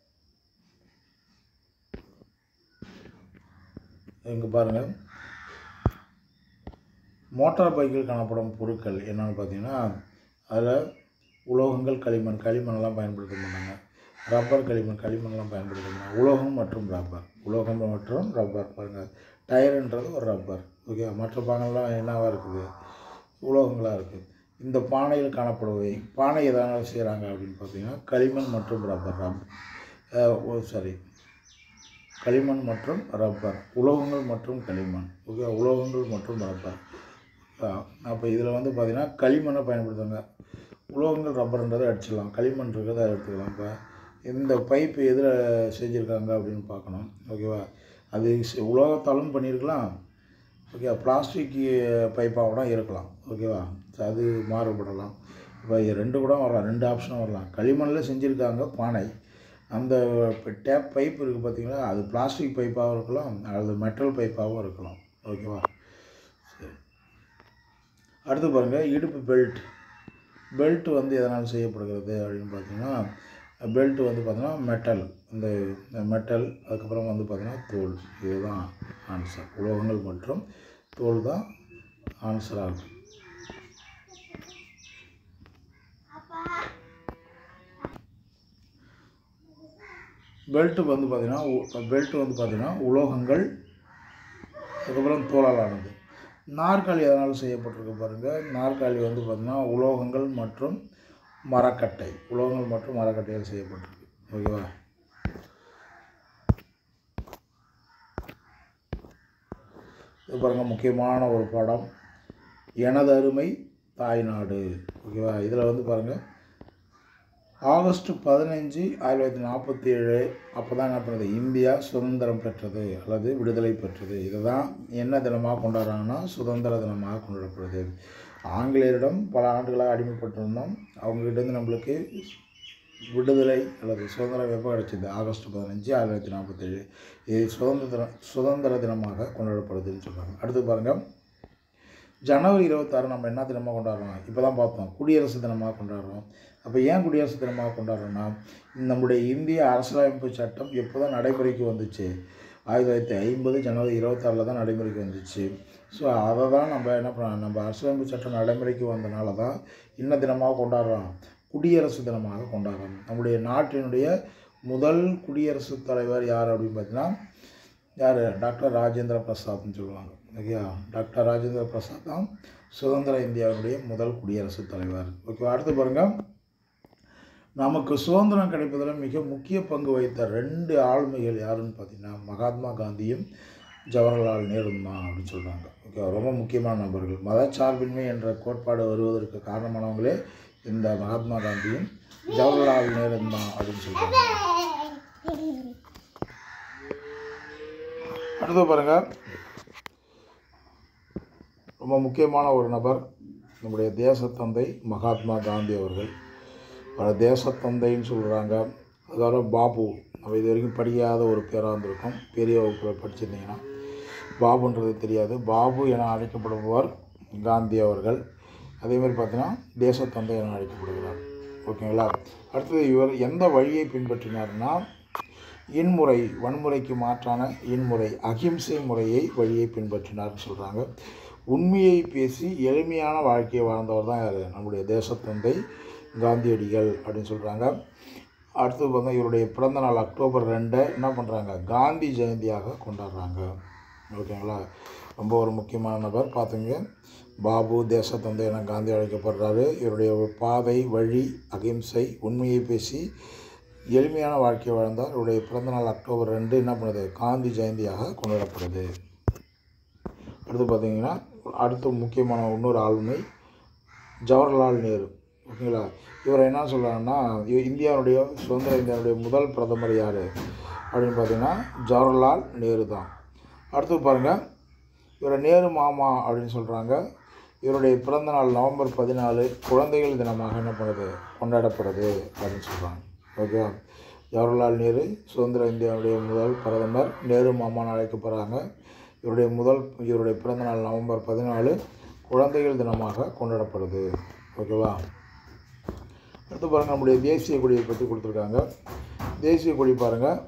இங்கே பாருங்கள் மோட்டார் பைக்கில் காணப்படும் பொருட்கள் என்னென்னு பார்த்தீங்கன்னா அதில் உலோகங்கள் களிமண் களிமண்ணெல்லாம் பயன்படுத்த மாட்டாங்க ரப்பர் களிமண் களிமண்லாம் பயன்படுத்த மாட்டாங்க உலோகம் மற்றும் ரப்பர் உலோகம் மற்றும் ரப்பர் பாருங்கள் டயருன்றது ஒரு ரப்பர் ஓகே மற்ற பானைலாம் என்னவாக இருக்குது உலோகங்களாக இருக்குது இந்த பானையில் காணப்படுவை பானை எதனால் செய்கிறாங்க அப்படின்னு பார்த்தீங்கன்னா களிமண் மற்றும் ரப்பர் ரப் ஓ சாரி களிமண் மற்றும் ரப்பர் உலோகங்கள் மற்றும் களிமண் ஓகே உலோகங்கள் மற்றும் ரப்பர் அப்போ இதில் வந்து பார்த்திங்கன்னா களிமண்ணை பயன்படுத்துவாங்க உலோகங்கள் ரப்பர்ன்றதை அடிச்சிடலாம் களிமண் இருக்கிறத எடுத்துக்கலாம் இப்போ இந்த பைப்பு எதில் செஞ்சுருக்காங்க அப்படின்னு பார்க்கணும் ஓகேவா அது ஸ்- உலோகத்தாலும் பண்ணியிருக்கலாம் ஓகே பிளாஸ்டிக் பைப்பாக கூட இருக்கலாம் ஓகேவா ஸோ அது மாறுபடலாம் இப்போ ரெண்டு கூட வரலாம் ரெண்டு ஆப்ஷனும் வரலாம் களிமண்ணில் செஞ்சுருக்காங்க பானை அந்த டேப் பைப் இருக்குது பார்த்தீங்களா அது பிளாஸ்டிக் பைப்பாகவும் இருக்கலாம் அல்லது மெட்டல் பைப்பாகவும் இருக்கலாம் ஓகேவா சரி அடுத்து பாருங்கள் இடுப்பு பெல்ட் பெல்ட் வந்து எதனால் செய்யப்படுகிறது அப்படின்னு பார்த்தீங்கன்னா பெல்ட் வந்து பார்த்தீங்கன்னா மெட்டல் இந்த மெட்டல் அதுக்கப்புறம் வந்து பார்த்தீங்கன்னா தோல் இதுதான் ஆன்சர் உலோகங்கள் மற்றும் தோல் தான் ஆன்சராக இருக்கும் பெல்ட்டு வந்து பார்த்திங்கன்னா பெல்ட் வந்து பார்த்திங்கன்னா உலோகங்கள் அதுக்கப்புறம் தோலால் ஆனது நாற்காலி எதனால் செய்யப்பட்டிருக்கு பாருங்கள் நாற்காலி வந்து பார்த்திங்கன்னா உலோகங்கள் மற்றும் மரக்கட்டை உலோகங்கள் மற்றும் மரக்கட்டையால் செய்யப்பட்டிருக்கு ஓகேவா இது பாருங்கள் முக்கியமான ஒரு படம் எனது அருமை தாய்நாடு ஓகேவா இதில் வந்து பாருங்கள் ஆகஸ்ட் பதினஞ்சு ஆயிரத்தி தொள்ளாயிரத்தி நாற்பத்தி ஏழு அப்போ தான் என்ன பண்ணுது இந்தியா சுதந்திரம் பெற்றது அல்லது விடுதலை பெற்றது இதை தான் என்ன தினமாக கொண்டாடுறாங்கன்னா சுதந்திர தினமாக கொண்டாடப்படுது ஆங்கிலேயரிடம் பல ஆண்டுகளாக அடிமைப்பட்டிருந்தோம் அவங்ககிட்டேருந்து நம்மளுக்கு விடுதலை அல்லது சுதந்திரம் எப்போ கிடச்சிது ஆகஸ்ட் பதினஞ்சு ஆயிரத்தி தொள்ளாயிரத்தி நாற்பத்தேழு இது சுதந்திர தினம் சுதந்திர தினமாக கொண்டாடப்படுதுன்னு சொல்கிறாங்க அடுத்து பாருங்கள் ஜனவரி இருபத்தாறு நம்ம என்ன தினமாக கொண்டாடுறோம் இப்போ தான் பார்த்தோம் குடியரசு தினமாக கொண்டாடுறோம் அப்போ ஏன் குடியரசு தினமாக கொண்டாடுறோம்னா நம்முடைய இந்திய அரசியலமைப்பு சட்டம் எப்போ தான் நடைமுறைக்கு வந்துச்சு ஆயிரத்தி தொள்ளாயிரத்தி ஐம்பது ஜனவரி இருபத்தாறில் தான் நடைமுறைக்கு வந்துச்சு ஸோ அதை தான் நம்ம என்ன பண்ணோம் நம்ம அரசியலமைப்பு சட்டம் நடைமுறைக்கு வந்தனால தான் இன்ன தினமாக கொண்டாடுறோம் குடியரசு தினமாக கொண்டாடுறோம் நம்முடைய நாட்டினுடைய முதல் குடியரசுத் தலைவர் யார் அப்படின்னு பார்த்தீங்கன்னா யார் டாக்டர் ராஜேந்திர பிரசாத்னு சொல்லுவாங்க ஓகேயா டாக்டர் ராஜேந்திர பிரசாத் தான் சுதந்திர இந்தியாவுடைய முதல் குடியரசுத் தலைவர் ஓகே அடுத்து பாருங்கள் நமக்கு சுதந்திரம் கிடைப்பதில் மிக முக்கிய பங்கு வகித்த ரெண்டு ஆளுமைகள் யாருன்னு பார்த்தீங்கன்னா மகாத்மா காந்தியும் ஜவஹர்லால் நேரும் தான் அப்படின்னு சொல்கிறாங்க ஓகே ரொம்ப முக்கியமான நபர்கள் மதச்சார்பின்மை என்ற கோட்பாடு வருவதற்கு காரணமானவங்களே இந்த மகாத்மா காந்தியும் ஜவஹர்லால் நேரும் தான் அப்படின்னு சொல்கிறாங்க அடுத்து பாருங்கள் ரொம்ப முக்கியமான ஒரு நபர் நம்முடைய தேசத்தந்தை மகாத்மா காந்தி அவர்கள் பல தேசத்தந்தைன்னு சொல்கிறாங்க அதுக்கப்புறம் பாபு நம்ம இது வரைக்கும் படிக்காத ஒரு பேராக இருந்திருக்கும் பெரிய வகுப்பில் படிச்சிருந்தீங்கன்னா பாபுன்றது தெரியாது பாபு என அழைக்கப்படுபவர் காந்தி அவர்கள் அதே மாதிரி பார்த்தீங்கன்னா தேசத்தந்தை என அழைக்கப்படுகிறார் ஓகேங்களா அடுத்தது இவர் எந்த வழியை பின்பற்றினார்னா இன்முறை வன்முறைக்கு மாற்றான இன்முறை அகிம்சை முறையை வழியை பின்பற்றினார்னு சொல்கிறாங்க உண்மையை பேசி எளிமையான வாழ்க்கையை வாழ்ந்தவர் தான் யார் நம்முடைய தேசத்தந்தை காந்தியடிகள் அப்படின்னு சொல்கிறாங்க அடுத்தது பார்த்தா இவருடைய பிறந்த நாள் அக்டோபர் ரெண்டை என்ன பண்ணுறாங்க காந்தி ஜெயந்தியாக கொண்டாடுறாங்க ஓகேங்களா ரொம்ப ஒரு முக்கியமான நபர் பார்த்துங்க பாபு தேசத்தந்தை என காந்தி அழைக்கப்படுறாரு இவருடைய பாதை வழி அகிம்சை உண்மையை பேசி எளிமையான வாழ்க்கை வாழ்ந்தார் இவருடைய பிறந்தநாள் அக்டோபர் ரெண்டு என்ன பண்ணுது காந்தி ஜெயந்தியாக கொண்டாடப்படுது அடுத்து பார்த்தீங்கன்னா அடுத்த முக்கியமான இன்னொரு ஆளுமை ஜவஹர்லால் நேரு ஓகேங்களா இவர் என்ன சொல்கிறாங்கன்னா இந்தியாவுடைய சுதந்திர இந்தியாவுடைய முதல் பிரதமர் யார் அப்படின்னு பார்த்தீங்கன்னா ஜவஹர்லால் நேரு தான் அடுத்து பாருங்கள் இவரை நேரு மாமா அப்படின்னு சொல்கிறாங்க இவருடைய பிறந்தநாள் நவம்பர் பதினாலு குழந்தைகள் தினமாக என்ன பண்ணுது கொண்டாடப்படுது அப்படின்னு சொல்கிறாங்க ஓகேவா ஜவஹர்லால் நேரு சுதந்திர இந்தியாவுடைய முதல் பிரதமர் நேரு மாமான்னு அழைக்கப்படுறாங்க இவருடைய முதல் இவருடைய பிறந்தநாள் நவம்பர் பதினாலு குழந்தைகள் தினமாக கொண்டாடப்படுது ஓகேவா அடுத்து பாருங்கள் நம்முடைய தேசிய கொடியை பற்றி கொடுத்துருக்காங்க தேசிய கொடி பாருங்கள்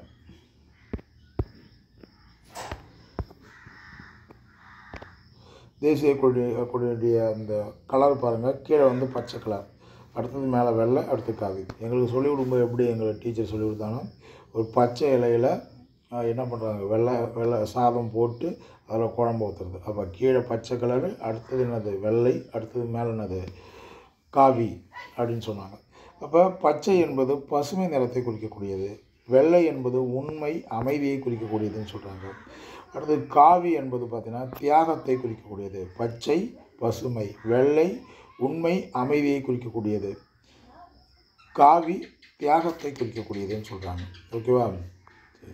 தேசிய கொடி கொடியுடைய அந்த கலர் பாருங்கள் கீழே வந்து பச்சை கலர் அடுத்தது மேலே வெள்ளை அடுத்து காவி எங்களுக்கு சொல்லிக் கொடுக்கும்போது எப்படி எங்களை டீச்சர் சொல்லி கொடுத்தாங்க ஒரு பச்சை இலையில் ஆஹ், என்ன பண்ணுறாங்க வெள்ளை வெள்ளை சாதம் போட்டு அதில் குழம்பு ஊற்றுறது அப்போ கீழே பச்சை கலரு அடுத்தது என்னது வெள்ளை அடுத்தது மேலே என்னது காவி அப்படின்னு சொன்னாங்க அப்போ பச்சை என்பது பசுமை நிறத்தை குறிக்கக்கூடியது வெள்ளை என்பது உண்மை அமைதியை குறிக்கக்கூடியதுன்னு சொல்கிறாங்க அடுத்து காவி என்பது பார்த்திங்கன்னா தியாகத்தை குறிக்கக்கூடியது பச்சை பசுமை வெள்ளை உண்மை அமைதியை குறிக்கக்கூடியது காவி தியாகத்தை குறிக்கக்கூடியதுன்னு சொல்கிறாங்க ஓகேவா சரி.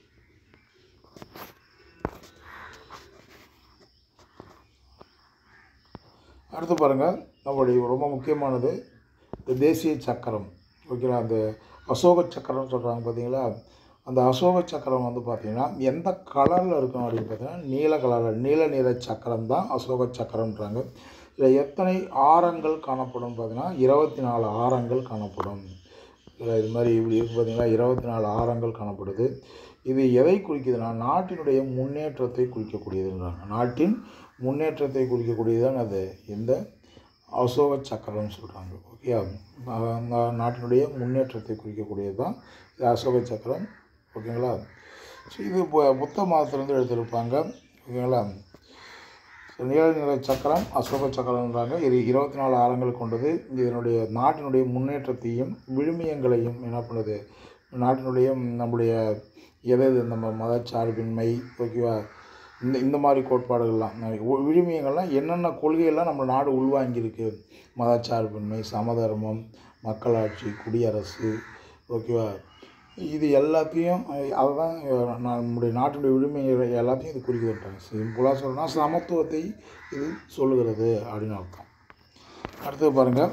அடுத்து பாருங்கள் நம்மளுடைய ரொம்ப முக்கியமானது இந்த தேசிய சக்கரம் ஓகேங்களா அந்த அசோக சக்கரம்னு சொல்கிறாங்க பார்த்தீங்களா அந்த அசோக சக்கரம் வந்து பார்த்திங்கன்னா எந்த கலரில் இருக்கும் அப்படின்னு பார்த்தீங்கன்னா நீல கலரில் நீல நிற சக்கரம் தான் அசோக சக்கரம்ன்றாங்க இதில் எத்தனை ஆரங்கள் காணப்படும் பார்த்தீங்கன்னா இருபத்தி நாலு ஆரங்கள் காணப்படும் இதில் இது மாதிரி இப்படி இருக்கு பார்த்தீங்களா இருபத்தி நாலு ஆரங்கள் காணப்படுது இது எதை குறிக்குதுன்னா நாட்டினுடைய முன்னேற்றத்தை குறிக்கக்கூடியதுன்றாங்க நாட்டின் முன்னேற்றத்தை குறிக்கக்கூடியது தான் அது இந்த அசோக சக்கரம்னு சொல்கிறாங்க ஓகே அந்த நாட்டினுடைய முன்னேற்றத்தை குறிக்கக்கூடியது தான் இது அசோக சக்கரம் ஓகேங்களா ஸோ இது இப்போ புத்த மதத்துலேருந்து எடுத்திருப்பாங்க ஓகேங்களா நீலநிலை சக்கரம் அசோக சக்கரம்ன்றாங்க இது இருபத்தி நாலு ஆரங்கள் கொண்டது இதனுடைய நாட்டினுடைய முன்னேற்றத்தையும் விழுமியங்களையும் என்ன பண்ணுது நாட்டினுடைய நம்முடைய எது எது நம்ம மதச்சார்பின்மை ஓகேவா இந்த இந்த மாதிரி கோட்பாடுகள்லாம் நான் ஒ- விழுமியங்கள்லாம் என்னென்ன கொள்கையெல்லாம் நம்ம நாடு உள்வாங்கியிருக்கு மதச்சார்பின்மை சமதர்மம் மக்களாட்சி குடியரசு ஓகேவா இது எல்லாத்தையும் அஹ், அதுதான் அஹ், நான் நம்முடைய நாட்டினுடைய உரிமைகள் எல்லாத்தையும் இது குறிக்கின்றாங்க சிம்பிளாக சொல்லணும்னா சமத்துவத்தை இது சொல்லுகிறது அப்படின்னு அர்த்தம் அடுத்தது பாருங்கள்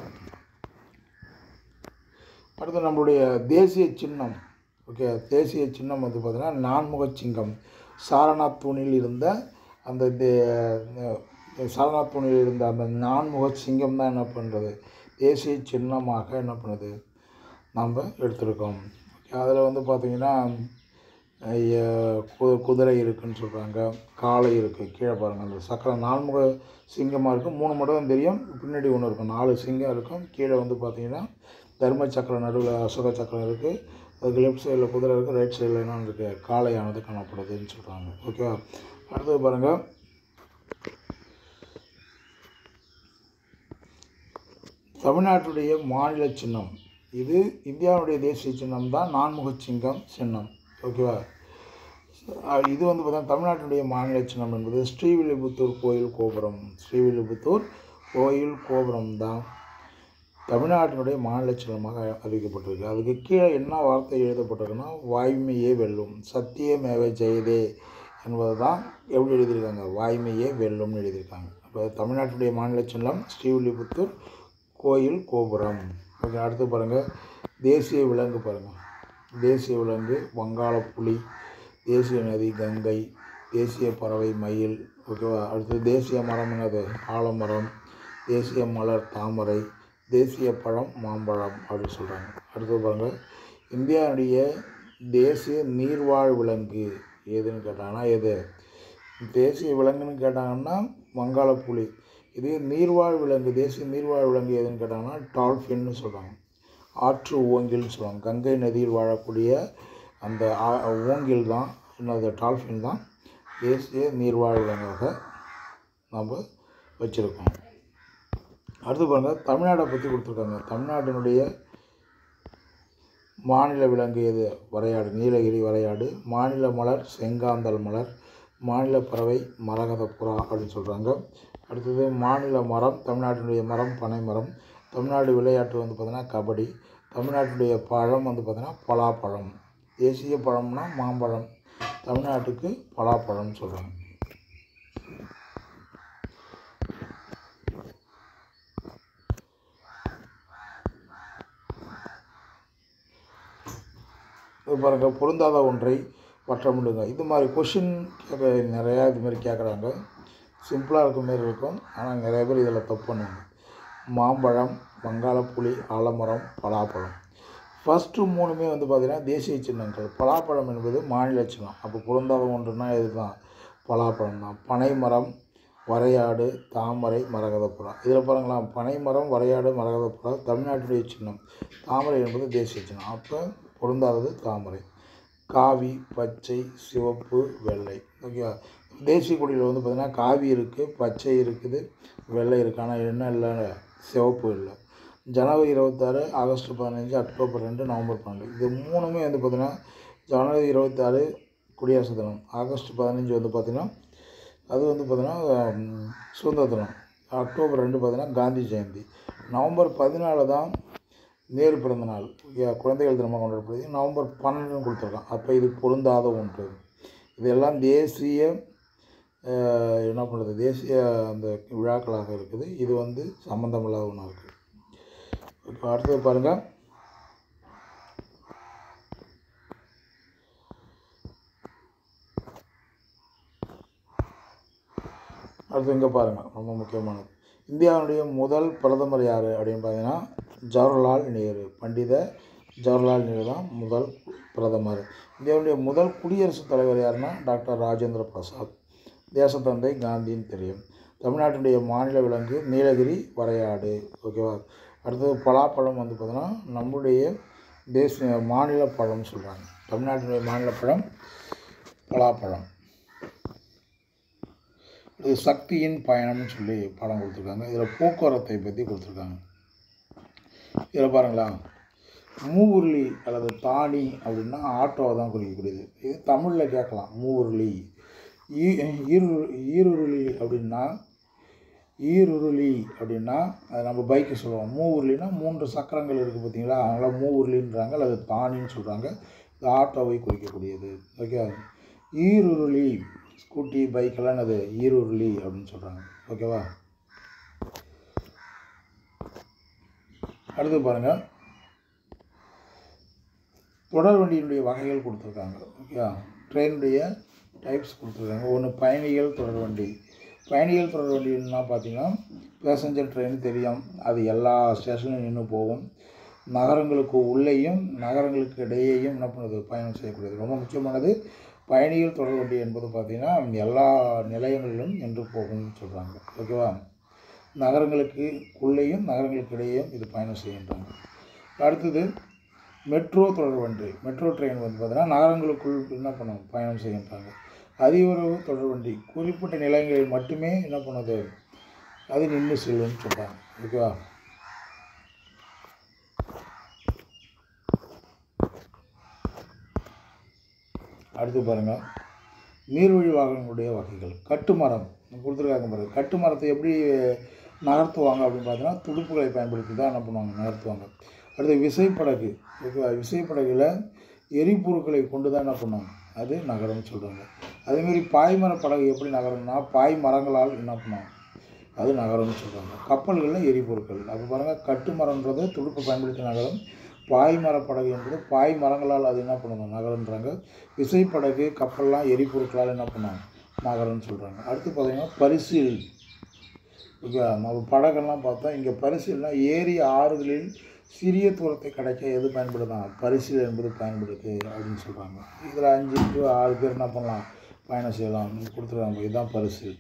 அடுத்து நம்மளுடைய தேசிய சின்னம் ஓகே தேசிய சின்னம் வந்து பார்த்திங்கன்னா நான்முக சிங்கம் சாரநாத் தூணில் இருந்த அந்த தே- சாரநாத் தூணில் இருந்த அந்த நான்முக சிங்கம் தான் என்ன பண்ணுறது தேசிய சின்னமாக என்ன பண்ணுது நம்ம எடுத்திருக்கோம் அதில் வந்து பார்த்திங்கன்னா ஐய- கு- குதிரை இருக்குன்னு சொல்கிறாங்க காளை இருக்குது கீழே பாருங்கள் அந்த சக்கரம் நான்முக சிங்கமாக இருக்கும் மூணு மட்டும் தான் தெரியும் பின்னாடி ஒன்று இருக்கும் நாலு சிங்கம் இருக்கும் கீழே வந்து பார்த்திங்கன்னா தர்ம சக்கரம் நடுவில் அசோக சக்கரம் இருக்குது அதுக்கு லெஃப்ட் சைடில் குதிரை இருக்குது ரைட் சைடில் என்ன இருக்குது காளையானது காணப்படுதுன்னு சொல்கிறாங்க ஓகேவா அடுத்தது பாருங்கள் தமிழ்நாட்டுடைய மாநில சின்னம் இது இந்தியாவுடைய தேசிய சின்னம் தான் நான்முக சிங்கம் சின்னம் ஓகேவா அஹ் இது வந்து பார்த்தா தமிழ்நாட்டுடைய மாநில சின்னம் என்பது ஸ்ரீவில்லிபுத்தூர் கோயில் கோபுரம் ஸ்ரீவில்லிபுத்தூர் கோயில் கோபுரம் தான் தமிழ்நாட்டினுடைய மாநில சின்னமாக அறிவிக்கப்பட்டிருக்கு அதுக்கு கீழே என்ன வார்த்தை எழுதப்பட்டிருக்குன்னா வாய்மையே வெல்லும் சத்தியமேவ ஜெயதே என்பது தான் எப்படி எழுதியிருக்காங்க வாய்மையே வெல்லும்னு எழுதியிருக்காங்க அப்போ தமிழ்நாட்டுடைய மாநில சின்னம் ஸ்ரீவில்லிபுத்தூர் கோயில் கோபுரம் ஓகே அடுத்து பாருங்கள் தேசிய விலங்கு பாருங்கள் தேசிய விலங்கு வங்காள புலி தேசிய நதி கங்கை தேசிய பறவை மயில் ஓகேவா அடுத்து தேசிய மரம் என்னது ஆலமரம் தேசிய மலர் தாமரை தேசிய பழம் மாம்பழம் அப்படின்னு சொல்கிறாங்க அடுத்து பாருங்கள் இந்தியாவுடைய தேசிய நீர்வாழ் விலங்கு எதுன்னு கேட்டாங்கன்னா எது தேசிய விலங்குன்னு கேட்டாங்கன்னா வங்காள புலி இது நீர்வாழ் விலங்கு தேசிய நீர்வாழ் விலங்கு எதுன்னு கேட்டாங்கன்னா டால்ஃபின்னு சொல்கிறாங்க ஆற்று ஓங்கில்னு சொல்லுவாங்க கங்கை நதியில் வாழக்கூடிய அந்த ஆ- ஓங்கில் தான் என்னது டால்ஃபின் தான் தேசிய நீர்வாழ் விலங்காக நம்ம வச்சுருக்கோம் அடுத்து பாருங்கள் தமிழ்நாடை பற்றி கொடுத்துருக்காங்க தமிழ்நாட்டினுடைய மாநில விலங்கு எது வரையாடு நீலகிரி வரையாடு மாநில மலர் செங்காந்தல் மலர் மாநில பறவை மரகத புறா அப்படின்னு சொல்கிறாங்க அடுத்தது மாநில மரம் தமிழ்நாட்டினுடைய மரம் பனை மரம் தமிழ்நாடு விளையாட்டு வந்து பார்த்திங்கன்னா கபடி தமிழ்நாட்டுடைய பழம் வந்து பார்த்திங்கன்னா பலாப்பழம் தேசிய பழம்னா மாம்பழம் தமிழ்நாட்டுக்கு பலாப்பழம்னு சொல்கிறாங்க இது பாருங்க பொருந்தாத ஒன்றை வட்டமிடுங்க இது மாதிரி கொஷின் கேட்க நிறையா இது மாதிரி கேட்குறாங்க சிம்பிளாக இருக்க மாதிரி இருக்கும் ஆனால் நிறைய பேர் இதில் தப்பு பண்ணுவாங்க மாம்பழம் வங்காளப்புளி ஆலமரம் பலாப்பழம் ஃபஸ்ட்டு மூணுமே வந்து பார்த்திங்கன்னா தேசிய சின்னங்கள் பலாப்பழம் என்பது மாநில சின்னம் அப்போ பொருந்தாத ஒன்றுனா இதுதான் பலாப்பழம் தான் பனைமரம் வரையாடு தாமரை மரகதப்புறா இதில் பாருங்களா பனைமரம் வரையாடு மரகதப்புறா தமிழ்நாட்டுடைய சின்னம் தாமரை என்பது தேசிய சின்னம் அப்போ பொருந்தாதது தாமரை காவி பச்சை சிவப்பு வெள்ளை ஓகேவா தேசிய கொடியில் வந்து பார்த்திங்கன்னா காவி இருக்குது பச்சை இருக்குது வெள்ளை இருக்குது ஆனால் என்ன இல்லை சிவப்பு இல்லை ஜனவரி இருபத்தாறு ஆகஸ்ட் பதினஞ்சு அக்டோபர் ரெண்டு நவம்பர் பன்னெண்டு இது மூணுமே வந்து பார்த்திங்கன்னா ஜனவரி இருபத்தாறு குடியரசு தினம் ஆகஸ்ட் பதினஞ்சு வந்து பார்த்திங்கன்னா அது வந்து பார்த்திங்கன்னா ம், சுதந்திர தினம் அக்டோபர் ரெண்டு பார்த்திங்கன்னா காந்தி ஜெயந்தி நவம்பர் பதினாலு தான் நேரு பிறந்த நாள் யா- குழந்தைகள் தினமாக கொண்டாடப்படுது நவம்பர் பன்னெண்டுன்னு கொடுத்துருக்கான் அப்போ இது பொருந்தாத ஒன்று இதெல்லாம் தேசிய அஹ், என்ன பண்ணுறது தேசிய அந்த விழாக்களாக இருக்குது இது வந்து சம்மந்தமில்லாத ஒன்றா இருக்குது இப்போ அடுத்தது பாருங்கள் அடுத்து இங்கே பாருங்கள் ரொம்ப முக்கியமானது இந்தியாவுடைய முதல் பிரதமர் யார் அப்படின்னு பார்த்தீங்கன்னா ஜவஹர்லால் நேரு பண்டித ஜவஹர்லால் நேரு தான் முதல் பிரதமர் இந்தியாவுடைய முதல் குடியரசுத் தலைவர் யாருன்னா டாக்டர் ராஜேந்திர பிரசாத் தேசத்தந்தை காந்தின்னு தெரியும் தமிழ்நாட்டினுடைய மாநில விலங்கு நீலகிரி வரையாடு ஓகேவா அடுத்தது பலாப்பழம் வந்து பார்த்தீங்கன்னா நம்முடைய தேசிய மாநில பழம்னு சொல்கிறாங்க தமிழ்நாட்டினுடைய மாநில பழம் பலாப்பழம் இது சக்தியின் பயணம்னு சொல்லி படம் கொடுத்துருக்காங்க இதில் போக்குவரத்தை பற்றி கொடுத்துருக்காங்க இதில் பாருங்களா மூவுருளி அல்லது தானி அப்படின்னா ஆட்டோவை தான் குறிக்கக்கூடியது இது தமிழில் கேட்கலாம் மூவுருளி ஈ ஈரு ஈருருளி அப்படின்னா ஈருருளி அப்படின்னா அது நம்ம பைக்கு சொல்லுவோம் மூவுருளினா மூன்று சக்கரங்கள் இருக்குது பார்த்தீங்களா அதனால மூவுருளின்றாங்க அல்லது தானின்னு சொல்கிறாங்க இது ஆட்டோவை குறிக்கக்கூடியது ஓகே ஈருருளி ஸ்கூட்டி பைக்கெல்லாம் என்னது ஈருருளி அப்படின்னு சொல்கிறாங்க ஓகேவா அடுத்து பாருங்கள் தொடர் வண்டியினுடைய வகைகள் கொடுத்துருக்காங்க ஓகேவா ட்ரெயினுடைய டைப்ஸ் கொடுத்துருக்காங்க ஒன்று பயணிகள் தொடர் வண்டி பயணிகள் தொடர் வண்டின்னா பார்த்தீங்கன்னா பேசஞ்சர் ட்ரெயின் தெரியும் அது எல்லா ஸ்டேஷன்லையும் நின்று போகும் நகரங்களுக்கு உள்ளேயும் நகரங்களுக்கு இடையேயும் என்ன பண்ணுறது பயணம் செய்யக்கூடியது ரொம்ப முக்கியமானது பயணிகள் தொடர் வண்டி என்பது பார்த்திங்கன்னா எல்லா நிலையங்களிலும் நின்று போகும்னு சொல்கிறாங்க ஓகேவா நகரங்களுக்கு உள்ளேயும் நகரங்களுக்கு இடையேயும் இது பயணம் செய்கின்றாங்க அடுத்தது மெட்ரோ தொடர் வண்டி மெட்ரோ ட்ரெயின் வந்து பார்த்தீங்கன்னா நகரங்களுக்குள் என்ன பண்ணும் பயணம் செய்கின்றாங்க அதிவிரைவு தொடர் வண்டி குறிப்பிட்ட நிலையங்களில் மட்டுமே என்ன பண்ணுது அது நின்று செல்லும்னு சொல்கிறாங்க ஓகேவா அடுத்து பாருங்கள் நீர்வழி வாகனங்களுடைய வகைகள் கட்டுமரம் கொடுத்துருக்காங்க பாருங்க கட்டுமரத்தை எப்படி நகர்த்துவாங்க அப்படின்னு பார்த்தீங்கன்னா துடுப்புகளை பயன்படுத்தி தான் என்ன பண்ணுவாங்க நகர்த்துவாங்க அடுத்து விசைப்படகு ஓகேவா விசைப்படகுல எரிபொருட்களை கொண்டு தான் என்ன பண்ணுவாங்க அது நகரம்னு சொல்கிறாங்க அதேமாரி பாய்மர படகு எப்படி நகரம்னா பாய் மரங்களால் என்ன பண்ணுவாங்க அது நகரம்னு சொல்கிறாங்க கப்பல்களில் எரிபொருட்கள் அப்போ பாருங்கள் கட்டுமரன்றது துடுப்பு பயன்படுத்தி நகரம் பாய்மர படகு என்பது பாய் மரங்களால் அது என்ன பண்ணுவாங்க நகரன்றாங்க விசைப்படகு கப்பல்லாம் எரிபொருட்களால் என்ன பண்ணுவாங்க நகரம்னு சொல்கிறாங்க அடுத்து பார்த்தீங்கன்னா பரிசில் ஓகே நம்ம படகெல்லாம் பார்த்தா இங்கே பரிசில்னா ஏரி ஆறுகளில் சிறிய தூரத்தை கிடைக்க எது பயன்படுதான் பரிசில் என்பது பயன்படுது அப்படின்னு சொல்கிறாங்க இதில் அஞ்சு டு ஆறு பேர் என்ன பண்ணலாம் பயணம் செய்யலாம் கொடுத்துருக்காங்க இதுதான் பரிசில்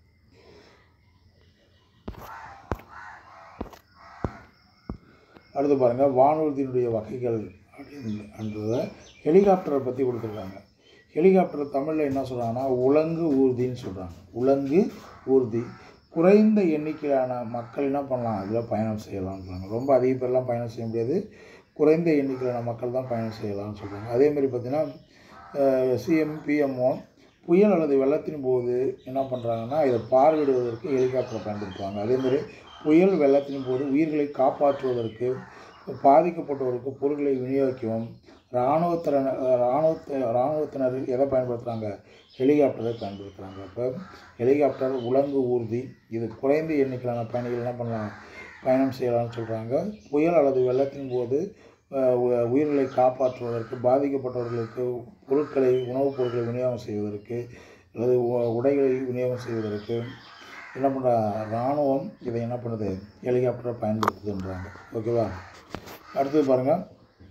அடுத்து பாருங்கள் வானூர்தியினுடைய வகைகள் அப்படின்றத ஹெலிகாப்டரை பற்றி கொடுத்துருக்காங்க ஹெலிகாப்டர் தமிழில் என்ன சொல்கிறாங்கன்னா உலங்கு ஊர்தின்னு சொல்கிறாங்க உலங்கு ஊர்தி குறைந்த எண்ணிக்கையிலான மக்கள் என்ன பண்ணலாம் அதில் பயணம் செய்யலாம்ன்றாங்க ரொம்ப அதிக பேர்லாம் பயணம் செய்ய முடியாது குறைந்த எண்ணிக்கையிலான மக்கள் தான் பயணம் செய்யலாம்னு சொல்கிறாங்க அதேமாதிரி பார்த்திங்கன்னா சிஎம் பிஎம்ஓ புயல் அல்லது வெள்ளத்தின் போது என்ன பண்ணுறாங்கன்னா இதை பார்வையிடுவதற்கு ஹெலிகாப்டரை பயன்படுத்துவாங்க அதேமாதிரி புயல் வெள்ளத்தின் போது உயிர்களை காப்பாற்றுவதற்கு பாதிக்கப்பட்டவருக்கு பொருட்களை விநியோகிக்கவும் இராணுவத்தினர் இராணுவத்த இராணுவத்தினர் எதை பயன்படுத்துகிறாங்க ஹெலிகாப்டரை பயன்படுத்துகிறாங்க இப்போ ஹெலிகாப்டர் உலங்கு ஊர்தி இது குறைந்த எண்ணிக்கையிலான பயணிகள் என்ன பண்ணலாம் பயணம் செய்யலாம்னு சொல்கிறாங்க புயல் அல்லது வெள்ளத்தின் போது அஹ், உ- உயிர்களை காப்பாற்றுவதற்கு பாதிக்கப்பட்டவர்களுக்கு பொருட்களை உணவுப் பொருட்களை விநியோகம் செய்வதற்கு அல்லது உ- உடைகளை விநியோகம் செய்வதற்கு என்ன பண்ணுற இராணுவம் இதை என்ன பண்ணுது ஹெலிகாப்டரை பயன்படுத்துதுன்றாங்க ஓகேவா அடுத்தது பாருங்கள்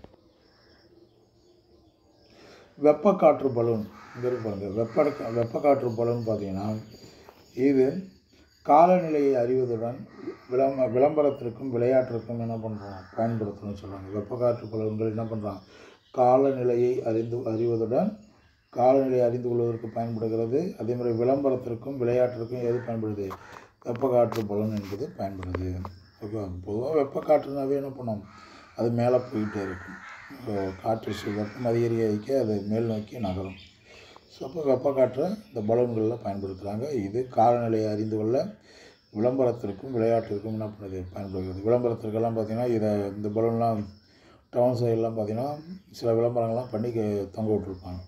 வெப்பக்காற்று பலூன் இங்கே இருக்கு பாருங்க வெப்ப வெப்பக்காற்று பலூன் பார்த்தீங்கன்னா இது காலநிலையை அறிவதுடன் விளம்ப விளம்பரத்திற்கும் விளையாட்டிற்கும் என்ன பண்ணுறோம் பயன்படுத்தணும்னு சொல்கிறாங்க வெப்பக்காற்று பலூன்கள் என்ன பண்ணுறாங்க காலநிலையை அறிந்து அறிவதுடன் காலநிலையை அறிந்து கொள்வதற்கு பயன்படுகிறது அதே மாதிரி விளம்பரத்திற்கும் விளையாட்டிற்கும் எது பயன்படுது வெப்பக்காற்று பலூன் என்பது பயன்படுது ஓகேவா பொதுவாக வெப்பக்காற்றுனாவே என்ன பண்ணும் அது மேலே போயிட்டே இருக்கும் இப்போ காற்று சு- வெப்பம் அதிகரிக்க அதிகரிக்க அது மேல் நோக்கி நகரும் ஸோ அப்போ வெப்பக்காற்றை இந்த பலூன்களில் பயன்படுத்துகிறாங்க இது காலநிலையை அறிந்து கொள்ள விளம்பரத்திற்கும் விளையாட்டிற்கும் என்ன பண்ணுது பயன்படுகிறது விளம்பரத்திற்கெல்லாம் பார்த்திங்கன்னா இதை இந்த பலூன்லாம் டவுன் சைடெலாம் பார்த்திங்கன்னா சில விளம்பரங்கள்லாம் பண்ணி க- தொங்க விட்டுருப்பாங்க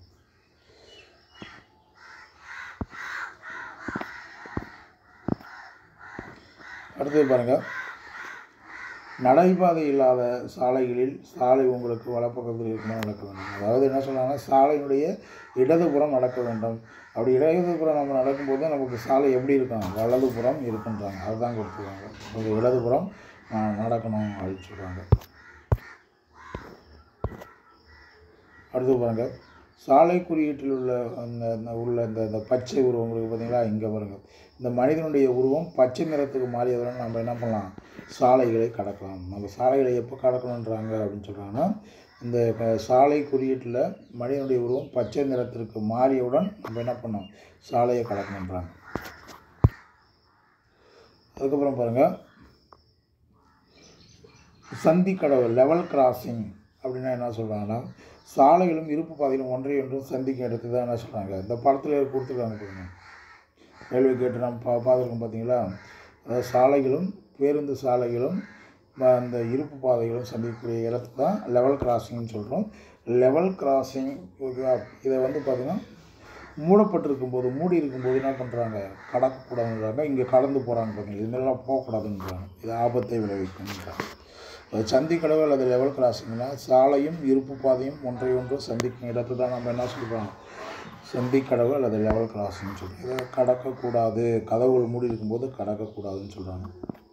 அடுத்தது பாருங்கள் நடைபாதை இல்லாத சாலைகளில் சாலை உங்களுக்கு வலப்பக்கத்தில் இருக்கணும் நடக்க வேண்டும் அதாவது என்ன சொல்றாங்கன்னா சாலையினுடைய இடதுபுறம் நடக்க வேண்டும் அப்படி இடதுபுறம் நம்ம நடக்கும்போது நமக்கு சாலை எப்படி இருக்கும் வலதுபுறம் இருக்குன்றாங்க அதுதான் கொடுத்துருக்காங்க உங்களுக்கு இடதுபுறம் ஆ, நடக்கணும் அப்படின்னு சொல்கிறாங்க அடுத்து பாருங்க சாலை குறியீட்டில் உள்ள அந்த அந்த உள்ள இந்த இந்த பச்சை உருவம் உங்களுக்கு பார்த்தீங்களா இங்கே பாருங்க இந்த மனிதனுடைய உருவம் பச்சை நிறத்துக்கு மாறியதுடன் நம்ம என்ன பண்ணலாம் சாலைகளை கடக்கலாம் நம்ம சாலைகளை எப்போ கடக்கணுன்றாங்க அப்படின்னு சொல்கிறாங்கன்னா இந்த க- சாலை குறியீட்டில் மனிதனுடைய உருவம் பச்சை நிறத்திற்கு மாறியவுடன் நம்ம என்ன பண்ணோம் சாலையை கடக்கணுன்றாங்க அதுக்கப்புறம் பாருங்கள் சந்தி கடவு லெவல் கிராசிங் அப்படின்னா என்ன சொல்கிறாங்கன்னா சாலைகளும் இருப்பு பாதையிலும் ஒன்றை ஒன்றும் சந்திக்கும் இடத்து தான் என்ன சொல்கிறாங்க இந்த படத்தில் கொடுத்துருக்காங்க பாருங்க ரயில்வே கேட்டு நம்ம பா பார்த்துருக்கோம் பார்த்தீங்களா அதாவது சாலைகளும் பேருந்து சாலைகளும் ம- அந்த இருப்பு பாதைகளும் சந்திக்கக்கூடிய இடத்துக்கு தான் லெவல் கிராசிங்னு சொல்கிறோம் லெவல் கிராசிங் ஓகேவா இதை வந்து பார்த்திங்கன்னா மூடப்பட்டிருக்கும் போது மூடி இருக்கும்போது என்ன பண்ணுறாங்க கடக்கக்கூடாதுன்றாங்க இங்கே கடந்து போகிறாங்க பார்த்தீங்க இதுமாரிலாம் போகக்கூடாதுன்றாங்க இது ஆபத்தை விளைவிக்கும்ன்றாங்க அது சந்தி கடவு அல்லது லெவல் கிராசிங்னா சாலையும் இருப்பு பாதையும் ஒன்றை ஒன்று சந்திக்கும் இடத்தை தான் நம்ம என்ன சொல்கிறோம் சந்தி கடவு அல்லது லெவல் கிராசிங் சொல்கிறோம் இதை கடக்கக்கூடாது கதவுகள் மூடி இருக்கும்போது கடக்கக்கூடாதுன்னு சொல்கிறாங்க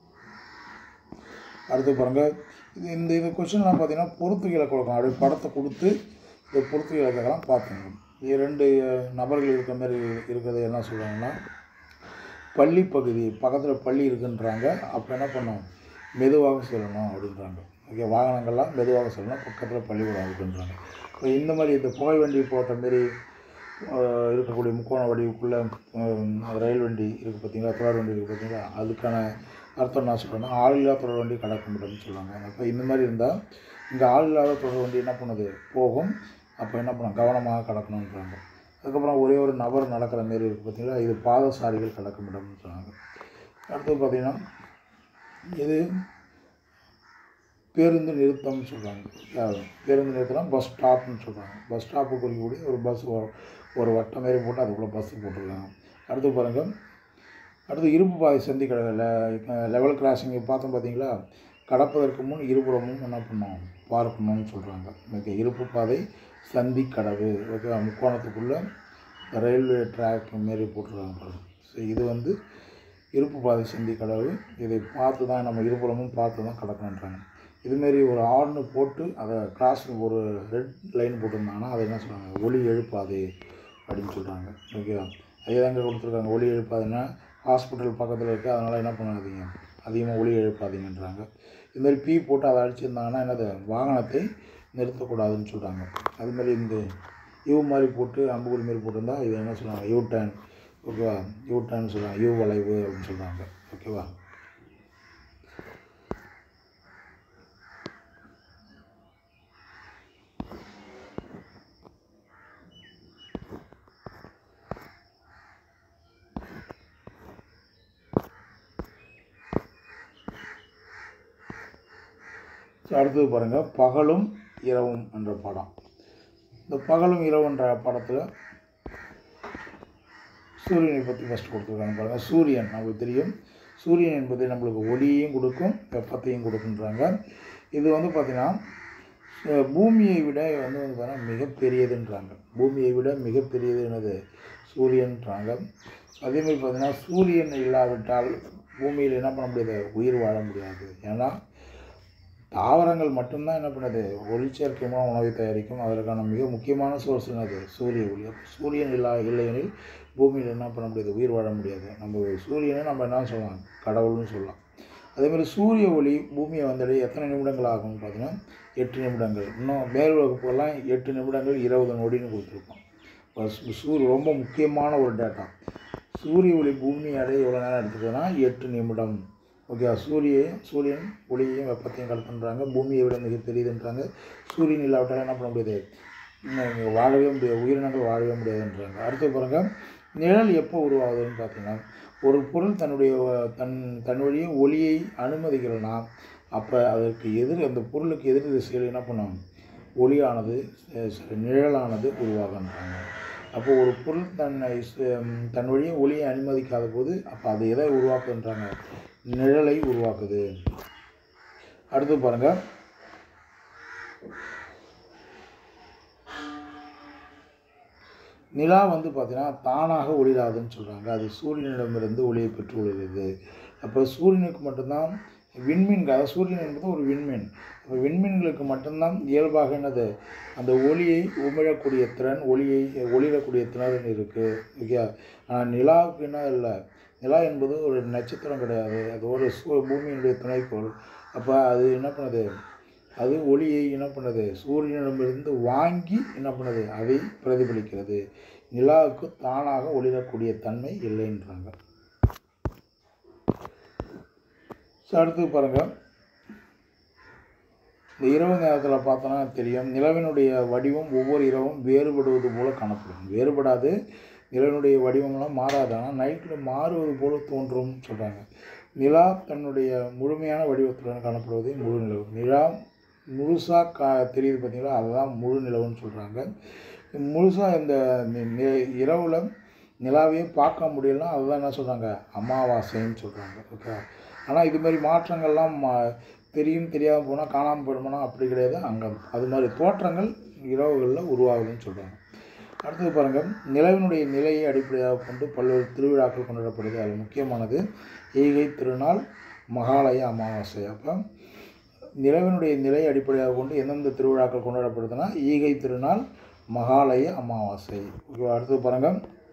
அடுத்து பாருங்கள் இது இந்த இது கொஷின்லாம் பார்த்தீங்கன்னா பொறுத்துகளை கொடுக்கும் அப்படியே படத்தை கொடுத்து இந்த பொறுத்துகளை கேட்கலாம் பார்த்துங்க இரண்டு நபர்கள் இருக்கிற மாதிரி இருக்கிறது என்ன சொல்கிறாங்கன்னா பள்ளி பகுதி பக்கத்தில் பள்ளி இருக்குன்றாங்க அப்போ என்ன பண்ணோம் மெதுவாக செல்லணும் அப்படின்றாங்க ஓகே வாகனங்கள்லாம் மெதுவாக செல்லணும் பக்கத்தில் பள்ளிக்கூடம் இருக்குன்றாங்க இப்போ இந்த மாதிரி இந்த புகை வண்டி போட்ட மாரி ஆஹ், இருக்கக்கூடிய முக்கோண வடிவுக்குள்ளே ரயில் வண்டி இருக்குது பார்த்தீங்களா தொடர் வண்டி இருக்குது பார்த்தீங்களா அதுக்கான அர்த்தம் என்ன சொல்கிறேன்னா ஆள் இல்லாத தொடர் வண்டி கடக்க முடியும்னு சொல்லுவாங்க அப்போ இந்த மாதிரி இருந்தால் இங்கே ஆள் இல்லாத தொடர் வண்டி என்ன பண்ணுது போகும் அப்போ என்ன பண்ணும் கவனமாக கடக்கணுன்றாங்க அதுக்கப்புறம் ஒரே ஒரு நபர் நடக்கிற மாரி இருக்குது பார்த்தீங்களா இது பாதசாரிகள் கடக்க முடியும்னு சொன்னாங்க அடுத்து பார்த்தீங்கன்னா இது பேருந்து நிறுத்தம்னு சொல்கிறாங்க பேருந்து நிறுத்தம் பஸ் ஸ்டாப்னு சொல்கிறாங்க பஸ் ஸ்டாப்பு குறிக்கக்கூடிய ஒரு பஸ் ஒரு வட்டம் மாரி போட்டு அதுக்குள்ளே பஸ்ஸு போட்டிருக்காங்க அடுத்து பாருங்கள் அடுத்து இருப்பு பாதை சந்தி கடை லெவல் கிராசிங் பார்த்தோம் பார்த்தீங்களா கடப்பதற்கு முன் இருபுறமும் என்ன பண்ணோம் பார்க்கணும்னு சொல்கிறாங்க ஓகே இருப்பு பாதை சந்தி கடவு ஓகே முக்கோணத்துக்குள்ளே ரயில்வே ட்ராக் மாரி போட்டிருக்காங்க பாருங்க ஸோ இது வந்து இருப்பு பாதை சந்தி கடவு இதை பார்த்து தான் நம்ம இருபுறமும் பார்த்து தான் கடக்கணுன்றாங்க இதுமாரி ஒரு ஆர்னு போட்டு அதை கிராஸ் ஒரு ரெட் லைன் போட்டிருந்தாங்கன்னா அதை என்ன சொல்கிறாங்க ஒளி எழுப்பாது அப்படின்னு சொல்கிறாங்க ஓகேவா அதே தாங்க கொடுத்துருக்காங்க ஒளி எழுப்பாதுன்னா ஹாஸ்பிட்டல் பக்கத்தில் இருக்குது அதனால் என்ன பண்ணாதீங்க அதிகமாக ஒளி எழுப்பாதீங்கன்றாங்க இதுமாரி பீ போட்டு அதை அடிச்சிருந்தாங்கன்னா என்னது வாகனத்தை நிறுத்தக்கூடாதுன்னு சொல்கிறாங்க அதுமாரி இந்த யூ மாதிரி போட்டு அம்புக்குறி மாதிரி போட்டிருந்தா இது என்ன சொல்கிறாங்க யூ டர்ன் ஓகேவா யூ டர்ன் சொல்கிறாங்க யூ வளைவு அப்படின்னு சொல்கிறாங்க ஓகேவா ஸோ அடுத்தது பாருங்கள் பகலும் இரவும் என்ற படம் இந்த பகலும் இரவுன்ற படத்தில் சூரியனை பற்றி ஃபஸ்ட் கொடுத்துருக்காங்க பாருங்கள் சூரியன் நமக்கு தெரியும் சூரியன் என்பது நம்மளுக்கு ஒளியையும் கொடுக்கும் வெப்பத்தையும் கொடுக்குன்றாங்க இது வந்து பார்த்திங்கன்னா அஹ், பூமியை விட வந்து வந்து பார்த்தீங்கன்னா மிகப்பெரியதுன்றாங்க பூமியை விட மிகப்பெரியது என்னது சூரியன்றாங்க அதேமாதிரி பார்த்தீங்கன்னா சூரியன் இல்லாவிட்டால் பூமியில் என்ன பண்ண முடியாது உயிர் வாழ முடியாது ஏன்னா தாவரங்கள் மட்டும்தான் என்ன பண்ணுது ஒளிச்சேர்க்கை மூலம் உணவை தயாரிக்கும் அதற்கான மிக முக்கியமான சோர்ஸ் என்னது சூரிய ஒளி அப்ப சூரியன் இல்லா இல்லையெனில் பூமியில் என்ன பண்ண முடியாது உயிர் வாழ முடியாது நம்ம சூரியனை நம்ம என்ன சொல்லலாம் கடவுள்னு சொல்லலாம் அதேமாதிரி சூரிய ஒளி பூமியை வந்தடைய எத்தனை நிமிடங்கள் ஆகும்னு பார்த்தீங்கன்னா எட்டு நிமிடங்கள் இன்னும் மேல் வகுப்பெல்லாம் எட்டு நிமிடங்கள் இருபது நொடின்னு கொடுத்துருக்கோம் இப்போ சூ- சூரிய ரொம்ப முக்கியமான ஒரு டேட்டா சூரிய ஒளி பூமி அடைய எவ்வளோ நேரம் எடுத்துக்குதுன்னா எட்டு நிமிடம் ஓகே சூரிய சூரியன் ஒளியையும் வெப்பத்தையும் கலப்புன்றாங்க பூமியை விட மிக பெரியதுன்றாங்க சூரியன் இல்லாவிட்டால் என்ன பண்ண முடியாது இன்னும் இங்க வாழவே முடியாது உயிரினங்கள் வாழவே முடியாதுன்றாங்க அடுத்து பாருங்க நிழல் எப்போ உருவாகுதுன்னு பார்த்தீங்கன்னா ஒரு பொருள் தன்னுடைய அஹ், தன் தன் வழியே ஒளியை அனுமதிக்கிறனா அப்போ அதற்கு எதிர் அந்த பொருளுக்கு எதிர் திசையில் என்ன பண்ணும் ஒளியானது அஹ், sorry, நிழலானது உருவாகுன்றாங்க அப்போ ஒரு பொருள் தன்னை ச- தன் வழியே ஒளியை அனுமதிக்காத போது அப்போ அது எதை உருவாக்குன்றாங்க நிழலை உருவாக்குது அடுத்து பாருங்க நிலா வந்து பார்த்தீங்கன்னா தானாக ஒளிராதுன்னு சொல்கிறாங்க அது சூரியனிடமிருந்து ஒளியை பெற்று ஒளிருது அப்போ சூரியனுக்கு மட்டும்தான் விண்மீன்கள் அதாவது சூரியன் என்பது ஒரு விண்மீன் அப்போ விண்மீன்களுக்கு மட்டும்தான் இயல்பாக என்னது அந்த ஒளியை உமிழக்கூடிய திறன் ஒளியை ஒளிரக்கூடிய திறன் இருக்குது ஓகே ஆனால் நிலாவுக்கு என்ன இல்லை நிலா என்பது ஒரு நட்சத்திரம் கிடையாது அது ஒரு சூ பூமியினுடைய துணைக்கோள் அப்போ அது என்ன பண்ணுது அது ஒளியை என்ன பண்ணுது சூரியனிடமிருந்து வாங்கி என்ன பண்ணுது அதை பிரதிபலிக்கிறது நிலாவுக்கு தானாக ஒளிரக்கூடிய தன்மை இல்லைன்றாங்க ஸோ அடுத்து பாருங்கள் இந்த இரவு நேரத்தில் பார்த்தோன்னா தெரியும் நிலவினுடைய வடிவம் ஒவ்வொரு இரவும் வேறுபடுவது போல காணப்படும் வேறுபடாது நிலவினுடைய வடிவம்லாம் மாறாது ஆனால் நைட்டில் மாறுவது போல தோன்றும் சொல்கிறாங்க நிலா தன்னுடைய முழுமையான வடிவத்துடன் காணப்படுவதே முழு நிலவு நிலா முழுசாக கா தெரியுது பார்த்தீங்களா அதுதான் முழு நிலவுன்னு சொல்கிறாங்க முழுசாக இந்த நி- நி- இரவுல நிலாவையே பார்க்க முடியலன்னா அதுதான் என்ன சொல்கிறாங்க அமாவாசைன்னு சொல்கிறாங்க ஓகே ஆனால் இது மாதிரி மாற்றங்கள்லாம் மா- தெரியும் தெரியாமல் போனால் காணாமல் போயிடுமானா அப்படி கிடையாது அங்கே அது மாதிரி தோற்றங்கள் இரவுகளில் உருவாகுதுன்னு சொல்கிறாங்க அடுத்தது பாருங்கள் நிலவினுடைய நிலையை அடிப்படையாக கொண்டு பல்வேறு திருவிழாக்கள் கொண்டாடப்படுது அது முக்கியமானது ஈகை திருநாள் மகாலய அமாவாசை அப்போ நிலவினுடைய நிலையை அடிப்படையாக கொண்டு எந்தெந்த திருவிழாக்கள் கொண்டாடப்படுதுன்னா ஈகை திருநாள் மகாலய அமாவாசை ஓகேவா அடுத்தது பாருங்கள்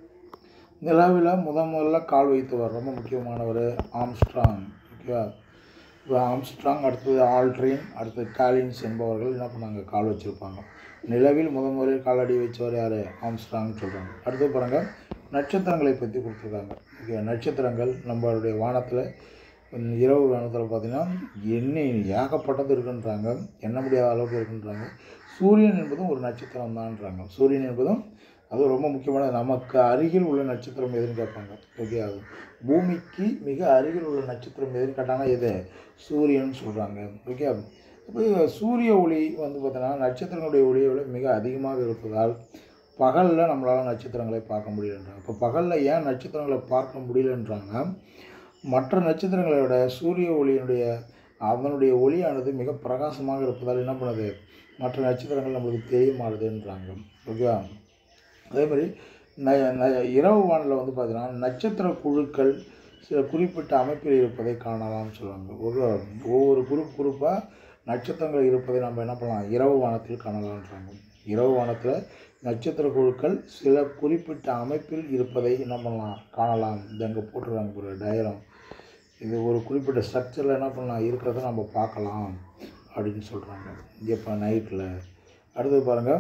நிலவில் முத முதல்ல கால் வைத்தவர் ரொம்ப முக்கியமானவர் ஆம்ஸ்ட்ராங் ஓகேவா இப்போ ஆம்ஸ்ட்ராங் அடுத்தது ஆல்ட்ரின் அடுத்தது காலின்ஸ் என்பவர்கள் என்ன பண்ணாங்க கால் வச்சுருப்பாங்க நிலவில் முத முதலில் காலடி வச்சவர் யார் ஆம்ஸ்ட்ராங் சொல்கிறாங்க அடுத்து பாருங்க நட்சத்திரங்களை பற்றி கொடுத்துருக்காங்க ஓகே நட்சத்திரங்கள் நம்மளுடைய வானத்தில் இரவு வானத்தில் பார்த்தீங்கன்னா எண்ணி ஏகப்பட்டது இருக்குன்றாங்க எண்ண முடியாத அளவுக்கு இருக்குன்றாங்க சூரியன் என்பதும் ஒரு நட்சத்திரம் தான்ன்றாங்க சூரியன் என்பதும் அது ரொம்ப முக்கியமான நமக்கு அருகில் உள்ள நட்சத்திரம் எதுன்னு கேட்பாங்க ஓகே அது பூமிக்கு மிக அருகில் உள்ள நட்சத்திரம் எதுன்னு கேட்டாங்கன்னா எது சூரியன் சொல்கிறாங்க ஓகே இப்போ சூரிய ஒளி வந்து பார்த்தீங்கன்னா நட்சத்திரங்களுடைய ஒளியை விட மிக அதிகமாக இருப்பதால் பகலில் நம்மளால் நட்சத்திரங்களை பார்க்க முடியலன்றாங்க இப்போ பகலில் ஏன் நட்சத்திரங்களை பார்க்க முடியலன்றாங்க மற்ற நட்சத்திரங்களை விட சூரிய ஒளியினுடைய அதனுடைய ஒளியானது மிக பிரகாசமாக இருப்பதால் என்ன பண்ணுது மற்ற நட்சத்திரங்கள் நம்மளுக்கு தெரிய மாறுதுன்றாங்க ஓகேவா அதே மாதிரி ந ந- இரவு வானில் வந்து பார்த்தீங்கன்னா நட்சத்திர குழுக்கள் சில குறிப்பிட்ட அமைப்பில் இருப்பதை காணலாம்னு சொல்லுவாங்க ஒரு ஒவ்வொரு குரூப் குரூப்பாக நட்சத்திரங்கள் இருப்பதை நம்ம என்ன பண்ணலாம் இரவு வானத்தில் காணலாம்ன்றாங்க இரவு வானத்தில் நட்சத்திர குழுக்கள் சில குறிப்பிட்ட அமைப்பில் இருப்பதை என்ன பண்ணலாம் காணலாம் இது அங்கே போட்டிருக்காங்க ஒரு டயரம் இது ஒரு குறிப்பிட்ட ஸ்ட்ரக்சரில் என்ன பண்ணலாம் இருக்கிறத நம்ம பார்க்கலாம் அப்படின்னு சொல்கிறாங்க இப்போ நைட்டில் அடுத்தது பாருங்கள்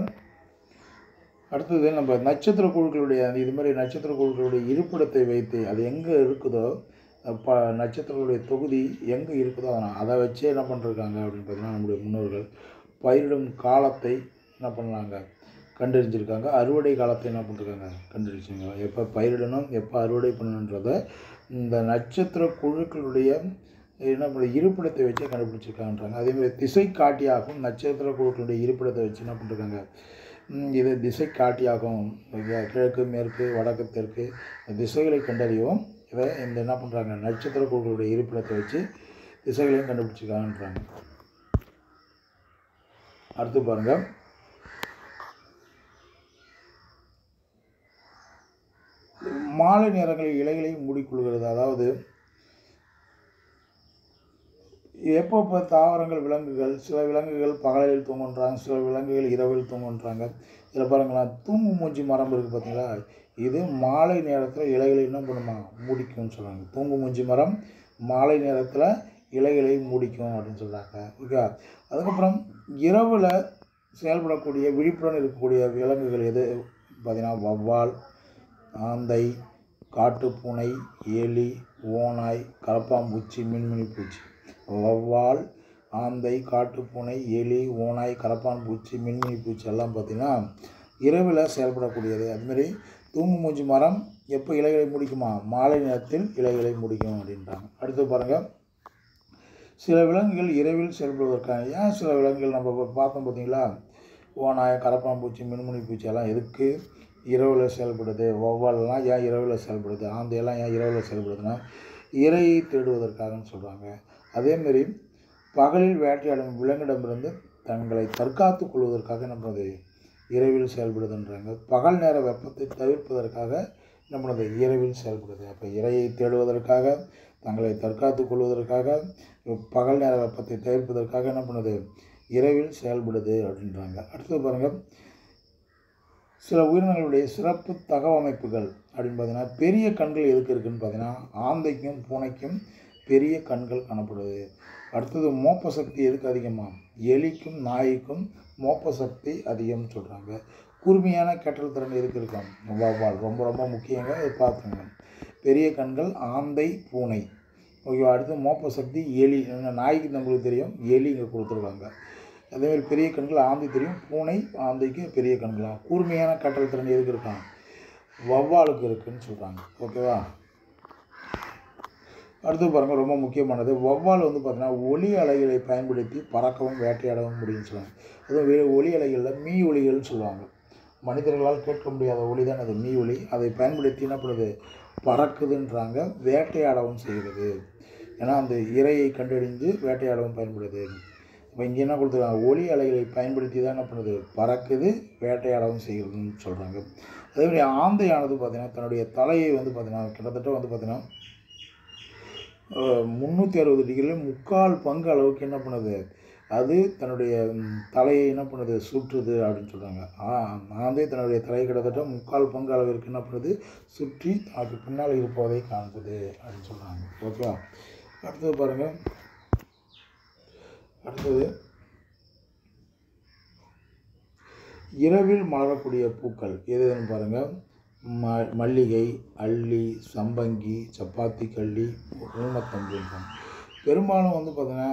அடுத்தது நம்ம நட்சத்திர குழுக்களுடைய அந்த இது மாதிரி நட்சத்திர குழுக்களுடைய இருப்பிடத்தை வைத்து அது எங்கே இருக்குதோ ப நட்சத்திரங்களுடைய தொகுதி எங்கே இருக்குதோ அதை அதை வச்சே என்ன பண்ணிருக்காங்க அப்படின்னு பார்த்தீங்கன்னா நம்முடைய முன்னோர்கள் பயிரிடும் காலத்தை என்ன பண்ணலாங்க கண்டறிஞ்சிருக்காங்க அறுவடை காலத்தை என்ன பண்ணிருக்காங்க கண்டறிஞ்சிருக்காங்க எப்போ பயிரிடணும் எப்போ அறுவடை பண்ணணுன்றதை இந்த நட்சத்திர குழுக்களுடைய என்ன பண்ண இருப்பிடத்தை வச்சே கண்டுபிடிச்சிருக்காங்கன்றாங்க அதேமாதிரி திசை காட்டியாகும் நட்சத்திர குழுக்களுடைய இருப்பிடத்தை வச்சு என்ன பண்ணிருக்காங்க ம், இது திசை காட்டியாகும் ஓகே கிழக்கு மேற்கு வடக்கு தெற்கு இந்த திசைகளை கண்டறியவும் இதை இந்த என்ன பண்ணுறாங்க நட்சத்திர குழுக்களுடைய இருப்பிடத்தை வச்சு திசைகளையும் கண்டுபிடிச்சிருக்காங்கன்றாங்க அடுத்து பாருங்கள் மாலை நேரங்களில் இலைகளை மூடிக்கொள்கிறது அதாவது எப்பப்போ தாவரங்கள் விலங்குகள் சில விலங்குகள் பகலில் தூங்குன்றாங்க சில விலங்குகள் இரவில் தூங்குன்றாங்க இதில் பாருங்களேன் தூங்கு மூஞ்சி மரம் இருக்குது பார்த்தீங்களா இது மாலை நேரத்தில் இலைகளை என்ன பண்ணுமா மூடிக்கும்னு சொல்கிறாங்க தூங்கு மூஞ்சி மரம் மாலை நேரத்தில் இலைகளை மூடிக்கும் அப்படின்னு சொல்கிறாங்க ஓகே அதுக்கப்புறம் இரவில் செயல்படக்கூடிய விழிப்புடன் இருக்கக்கூடிய விலங்குகள் எது பார்த்தீங்கன்னா வவ்வால் ஆந்தை காட்டுப்பூனை எலி ஓநாய் கரப்பாம்பூச்சி மின்மினி பூச்சி வவ்வால் ஆந்தை காட்டுப்பூனை எலி ஓநாய் கரப்பான் பூச்சி மின்மினி பூச்சி எல்லாம் பார்த்திங்கன்னா இரவில் செயல்படக்கூடியது அதுமாரி தூங்கு மூஞ்சி மரம் எப்போ இலைகளை முடிக்குமா மாலை நேரத்தில் இலைகளை முடிக்கும் அப்படின்றாங்க அடுத்து பாருங்கள் சில விலங்குகள் இரவில் செயல்படுவதற்கான ஏன் சில விலங்குகள் நம்ம இப்போ பார்த்தோம் பார்த்தீங்களா ஓநாய் கரப்பான்பூச்சி மின்முனி பூச்சி எல்லாம் எதுக்கு இரவில் செயல்படுது வௌவாலெல்லாம் ஏன் இரவில் செயல்படுது ஆந்தையெல்லாம் ஏன் இரவில் செயல்படுதுன்னா இரையை தேடுவதற்காகன்னு சொல்கிறாங்க அதேமாரி பகலில் வேட்டையாடும் விலங்கிடமிருந்து தங்களை தற்காத்துக் கொள்வதற்காக என்ன பண்ணுறது இரவில் செயல்படுதுன்றாங்க பகல் நேர வெப்பத்தை தவிர்ப்பதற்காக என்ன பண்ணுறது இரவில் செயல்படுது அப்போ இரையை தேடுவதற்காக தங்களை தற்காத்துக் கொள்வதற்காக பகல் நேர வெப்பத்தை தவிர்ப்பதற்காக என்ன பண்ணுது இரவில் செயல்படுது அப்படின்றாங்க அடுத்தது பாருங்கள் சில உயிரினங்களுடைய சிறப்பு தகவமைப்புகள் அப்படின்னு பார்த்தீங்கன்னா பெரிய கண்கள் எதுக்கு இருக்குன்னு பார்த்தீங்கன்னா ஆந்தைக்கும் பூனைக்கும் பெரிய கண்கள் காணப்படுது அடுத்தது மோப்ப சக்தி எதுக்கு அதிகமாக எலிக்கும் நாய்க்கும் மோப்ப சக்தி அதிகம்னு சொல்கிறாங்க கூர்மையான கற்றல் திறன் எதுக்கு இருக்கும் வௌவால் ரொம்ப ரொம்ப முக்கியங்க இது பார்த்துங்க பெரிய கண்கள் ஆந்தை பூனை ஓகேவா அடுத்து மோப்ப சக்தி எலி என்ன நாய்க்கு நம்மளுக்கு தெரியும் எலி இங்கே கொடுத்துருக்காங்க அதேமாதிரி பெரிய கண்கள் ஆந்தை தெரியும் பூனை ஆந்தைக்கு பெரிய கண்களாம் கூர்மையான கட்டல் திறன் எதுக்கு இருக்கான் வவ்வாலுக்கு இருக்குன்னு சொல்கிறாங்க ஓகேவா அடுத்து பாருங்கள் ரொம்ப முக்கியமானது வவ்வால் வந்து பார்த்தீங்கன்னா ஒலி அலைகளை பயன்படுத்தி பறக்கவும் வேட்டையாடவும் முடியும்னு சொல்லுவாங்க அதுவும் வே- ஒலி அலைகளில் மீ ஒலிகள்னு சொல்லுவாங்க மனிதர்களால் கேட்க முடியாத ஒலி தான் அது மீ ஒலி அதை பயன்படுத்தி என்ன பண்ணுது பறக்குதுன்றாங்க வேட்டையாடவும் செய்கிறது ஏன்னா அந்த இரையை கண்டறிஞ்சு வேட்டையாடவும் பயன்படுது இப்போ இங்கே என்ன கொடுத்துருக்காங்க ஒலி அலைகளை பயன்படுத்தி தான் என்ன பண்ணுது பறக்குது வேட்டையாடவும் செய்கிறதுன்னு சொல்கிறாங்க அதே மாதிரி ஆந்தையானது பார்த்திங்கன்னா தன்னுடைய தலையை வந்து பார்த்திங்கன்னா கிட்டத்தட்ட வந்து பார்த்திங்கன்னா முந்நூற்றி அறுபது டிகிரியில் முக்கால் பங்கு அளவுக்கு என்ன பண்ணுது அது தன்னுடைய ம், தலையை என்ன பண்ணுது சுற்றுது அப்படின்னு சொல்கிறாங்க ஆந்தை தன்னுடைய தலையை கிட்டத்தட்ட முக்கால் பங்கு அளவிற்கு என்ன பண்ணுது சுற்றி தனக்கு பின்னால் இருப்பதை காண்பது அப்படின்னு சொல்கிறாங்க ஓகேவா அடுத்தது பாருங்கள் அடுத்தது இரவில் மலரக்கூடிய பூக்கள் எது எதுன்னு பாருங்கள் ம மல்லிகை அல்லி சம்பங்கி சப்பாத்தி கள்ளி ஊமத்தம்புன்றாங்க பெரும்பாலும் வந்து பார்த்தீங்கன்னா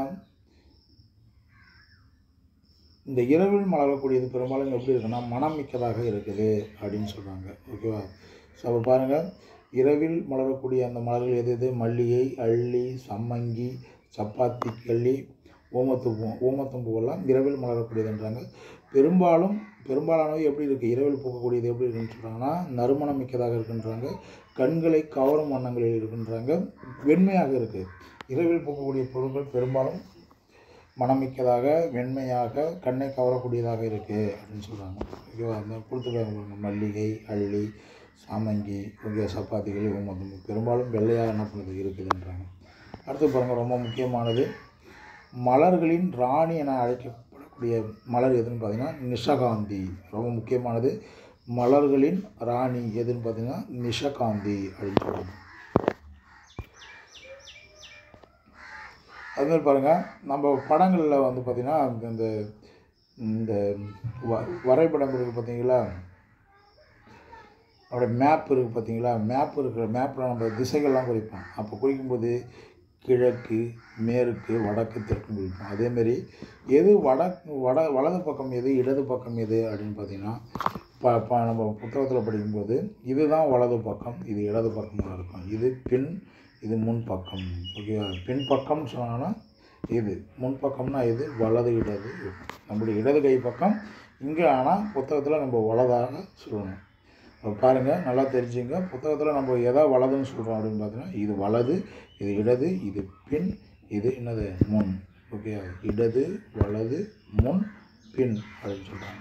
இந்த இரவில் மலரக்கூடியது பெரும்பாலும் எப்படி இருக்குன்னா மனம் மிக்கதாக இருக்குது அப்படின்னு சொல்கிறாங்க ஓகேவா ஸோ அப்போ பாருங்கள் இரவில் மலரக்கூடிய அந்த மலர்கள் எது எது மல்லிகை அள்ளி சம்மங்கி சப்பாத்தி கள்ளி ஓமத்து பூ ஓமத்தம் பூவெல்லாம் இரவில் மலரக்கூடியதுன்றாங்க பெரும்பாலும் பெரும்பாலானவை எப்படி இருக்குது இரவில் பூக்கக்கூடியது எப்படி இருக்குன்னு சொல்கிறாங்கன்னா நறுமணம் மிக்கதாக இருக்குன்றாங்க கண்களை கவரும் வண்ணங்களில் இருக்குன்றாங்க வெண்மையாக இருக்குது இரவில் பூக்கக்கூடிய பொருட்கள் பெரும்பாலும் மணமிக்கதாக வெண்மையாக கண்ணை கவரக்கூடியதாக இருக்குது அப்படின்னு சொல்கிறாங்க ஓகேவா அந்த கொடுத்துருக்காங்க பாருங்க மல்லிகை அள்ளி சாமங்கி ஓகே சப்பாத்திகள் ஓமத்தம் பெரும்பாலும் வெள்ளையாக என்ன பண்ணுது இருக்குதுன்றாங்க அடுத்து பாருங்கள் ரொம்ப முக்கியமானது மலர்களின் ராணி என அழைக்கப்படக்கூடிய மலர் எதுன்னு பார்த்தீங்கன்னா நிஷகாந்தி ரொம்ப முக்கியமானது மலர்களின் ராணி எதுன்னு பார்த்தீங்கன்னா நிஷகாந்தி அப்படின்னு சொல்கிறாங்க அதுமாதிரி பாருங்கள் நம்ம படங்களில் வந்து பார்த்திங்கன்னா இந்த இந்த வ வரைபடம் இருக்குது பார்த்தீங்களா அவரோட மேப் இருக்குது பார்த்தீங்களா மேப் இருக்கிற மேப்பில் நம்ம திசைகள்லாம் குறிப்போம் அப்போ குறிக்கும்போது கிழக்கு மேற்கு வடக்கு தெற்கு குறிப்போம் அதேமாரி எது வடக்கு வட வலது பக்கம் எது இடது பக்கம் எது அப்படின்னு பார்த்தீங்கன்னா ப ப நம்ம புத்தகத்தில் படிக்கும்போது இதுதான் வலது பக்கம் இது இடது பக்கமாக இருக்கும் இது பின் இது முன் பக்கம் ஓகேவா பின் பக்கம்னு சொன்னாங்கன்னா இது முன் பக்கம்னா இது வலது இடது இருக்கும் நம்முடைய இடது கை பக்கம் இங்கே ஆனால் புத்தகத்தில் நம்ம வலதாக சொல்லணும் அப்போ பாருங்கள் நல்லா தெரிஞ்சுங்க புத்தகத்தில் நம்ம எதை வலதுன்னு சொல்கிறோம் அப்படின்னு பார்த்தீங்கன்னா இது வலது இது இடது இது பின் இது என்னது முன் ஓகே இடது வலது முன் பின் அப்படின்னு சொல்கிறாங்க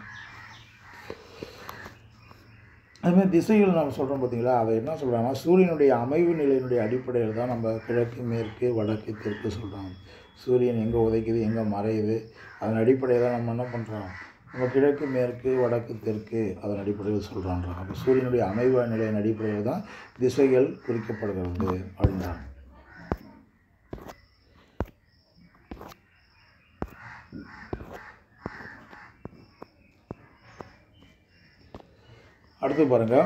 அதுமாதிரி திசைகள் நம்ம சொல்கிறோம் பார்த்தீங்களா அதை என்ன சொல்கிறாங்கன்னா சூரியனுடைய அமைவு நிலையினுடைய அடிப்படையில் தான் நம்ம கிழக்கு மேற்கு வடக்கு தெற்கு சொல்கிறோம் சூரியன் எங்கே உதைக்குது எங்கே மறையுது அதன் அடிப்படையில் தான் நம்ம என்ன பண்ணுறோம் நம்ம கிழக்கு மேற்கு வடக்கு தெற்கு அதன் அடிப்படையில் சொல்கிறான்றாங்க அப்போ சூரியனுடைய அமைவு நிலையின் அடிப்படையில் தான் திசைகள் குறிக்கப்படுகிறது அப்படின்றாங்க அடுத்து பாருங்கள்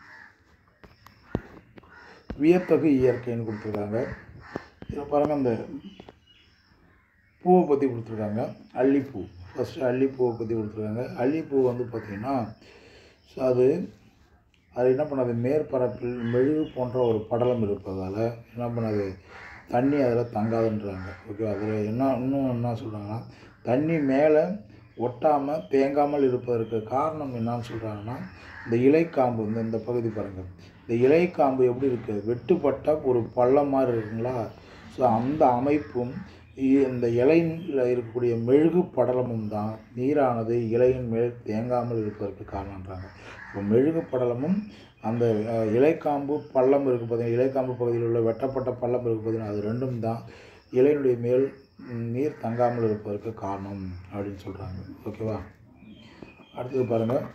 வியத்தகு இயற்கைன்னு கொடுத்துருக்காங்க இதில் பாருங்கள் இந்த பூவை பற்றி கொடுத்துருக்காங்க அல்லிப்பூ ஃபஸ்ட்டு அல்லிப்பூவை பற்றி கொடுத்துருக்காங்க அல்லிப்பூ வந்து பார்த்திங்கன்னா ஸோ அது அது என்ன பண்ணாது மேற்பரப்பில் மெழுகு போன்ற ஒரு படலம் இருப்பதால் என்ன பண்ணாது தண்ணி அதில் தங்காதுன்றாங்க ஓகே அதில் என்ன இன்னும் என்ன சொல்கிறாங்கன்னா தண்ணி மேலே ஒட்டாமல் தேங்காமல் இருப்பதற்கு காரணம் என்னன்னு சொல்கிறாங்கன்னா இந்த இலைக்காம்பு இந்த இந்த பகுதி பாருங்கள் இந்த இலைக்காம்பு எப்படி இருக்குது வெட்டுப்பட்ட ஒரு பள்ளம் மாதிரி இருக்குங்களா ஸோ அந்த அமைப்பும் இ- இந்த இலையில் இருக்கக்கூடிய மெழுகு படலமும் தான் நீரானது இலையின் மேல் தேங்காமல் இருப்பதற்கு காரணன்றாங்க இப்போ மெழுகு படலமும் அந்த அஹ், இலைக்காம்பு பள்ளம் இருக்குது பார்த்தீங்கன்னா இலைக்காம்பு பகுதியில் உள்ள வெட்டப்பட்ட பள்ளம் இருக்குது பார்த்தீங்கன்னா அது ரெண்டும் தான் இலையினுடைய மேல் ம், நீர் தங்காமல் இருப்பதற்கு காரணம் அப்படின்னு சொல்கிறாங்க ஓகேவா அடுத்தது பாருங்கள்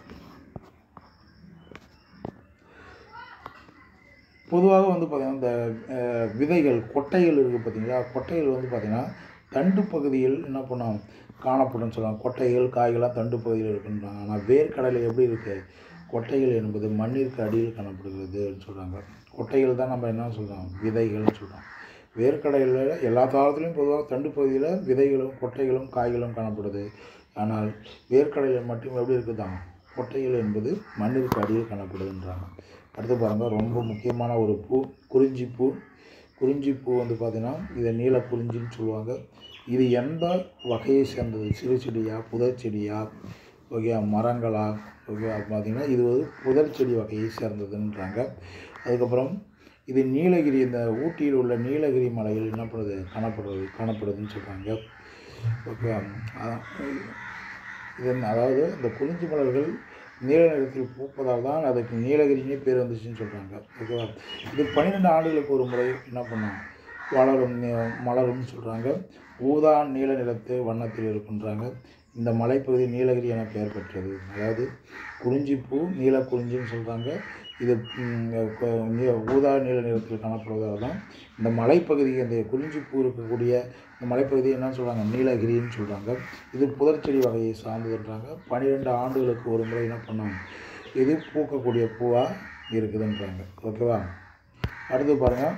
பொதுவாக வந்து பார்த்திங்கன்னா இந்த அஹ், விதைகள் கொட்டைகள் இருக்குது பார்த்தீங்களா கொட்டைகள் வந்து பார்த்திங்கன்னா தண்டு பகுதியில் என்ன பண்ணும் காணப்படும் சொல்லுவாங்க கொட்டைகள் காய்கள்லாம் தண்டு பகுதியில் இருக்குன்றாங்க ஆனால் வேர்க்கடலை எப்படி இருக்குது கொட்டைகள் என்பது மண்ணிற்கு அடியில் காணப்படுகிறதுன்னு சொல்கிறாங்க கொட்டைகள் தான் நம்ம என்ன சொல்கிறோம் விதைகள்னு சொல்கிறோம் வேர்க்கடையில் எல்லா தாவரத்துலேயும் பொதுவாக தண்டு பகுதியில் விதைகளும் கொட்டைகளும் காய்களும் காணப்படுது ஆனால் வேர்க்கடையில் மட்டும் எப்படி இருக்குதான் கொட்டைகள் என்பது மண்ணிற்கு அடியில் காணப்படுதுன்றாங்க அடுத்து பாருங்கள் ரொம்ப முக்கியமான ஒரு பூ குறிஞ்சி பூ குறிஞ்சி பூ வந்து பார்த்திங்கன்னா இதை நீல குறிஞ்சின்னு சொல்லுவாங்க இது எந்த வகையை சேர்ந்தது சிறு செடியா புதர் செடியா ஓகே மரங்களா ஓகே பார்த்திங்கன்னா இது ஒரு புதர் செடி வகையை சேர்ந்ததுன்றாங்க அதுக்கப்புறம் இது நீலகிரி இந்த ஊட்டியில் உள்ள நீலகிரி மலையில் என்ன பண்ணுது காணப்படுறது காணப்படுதுன்னு சொல்கிறாங்க ஓகே அதான் இதன் அதாவது இந்த குறிஞ்சி மலர்கள் நீல நிறத்தில் பூப்பதால் தான் அதுக்கு நீலகிரினே பேர் வந்துச்சுன்னு சொல்கிறாங்க ஓகேவா இது பன்னிரெண்டு ஆண்டுகளுக்கு ஒரு முறை என்ன பண்ணும் வளரும் நி- மலரும்னு சொல்கிறாங்க ஊதா நீல நிறத்து வண்ணத்தில் இருக்குன்றாங்க இந்த மலைப்பகுதி நீலகிரி என பெயர் பெற்றது அதாவது குறிஞ்சிப்பூ நீல குறிஞ்சின்னு சொல்கிறாங்க இது ம், கொ- நீ- ஊதா நீல நிறத்தில் காணப்படுவதால் தான் இந்த மலைப்பகுதி இந்த குறிஞ்சிப்பூ இருக்கக்கூடிய இந்த மலைப்பகுதி என்ன சொல்கிறாங்க நீலகிரின்னு சொல்கிறாங்க இது புதர்ச்செடி வகையை சார்ந்ததுன்றாங்க பன்னிரெண்டு ஆண்டுகளுக்கு ஒரு முறை என்ன பண்ணும் இது பூக்கக்கூடிய பூவாக இருக்குதுன்றாங்க ஓகேவா அடுத்து பாருங்கள்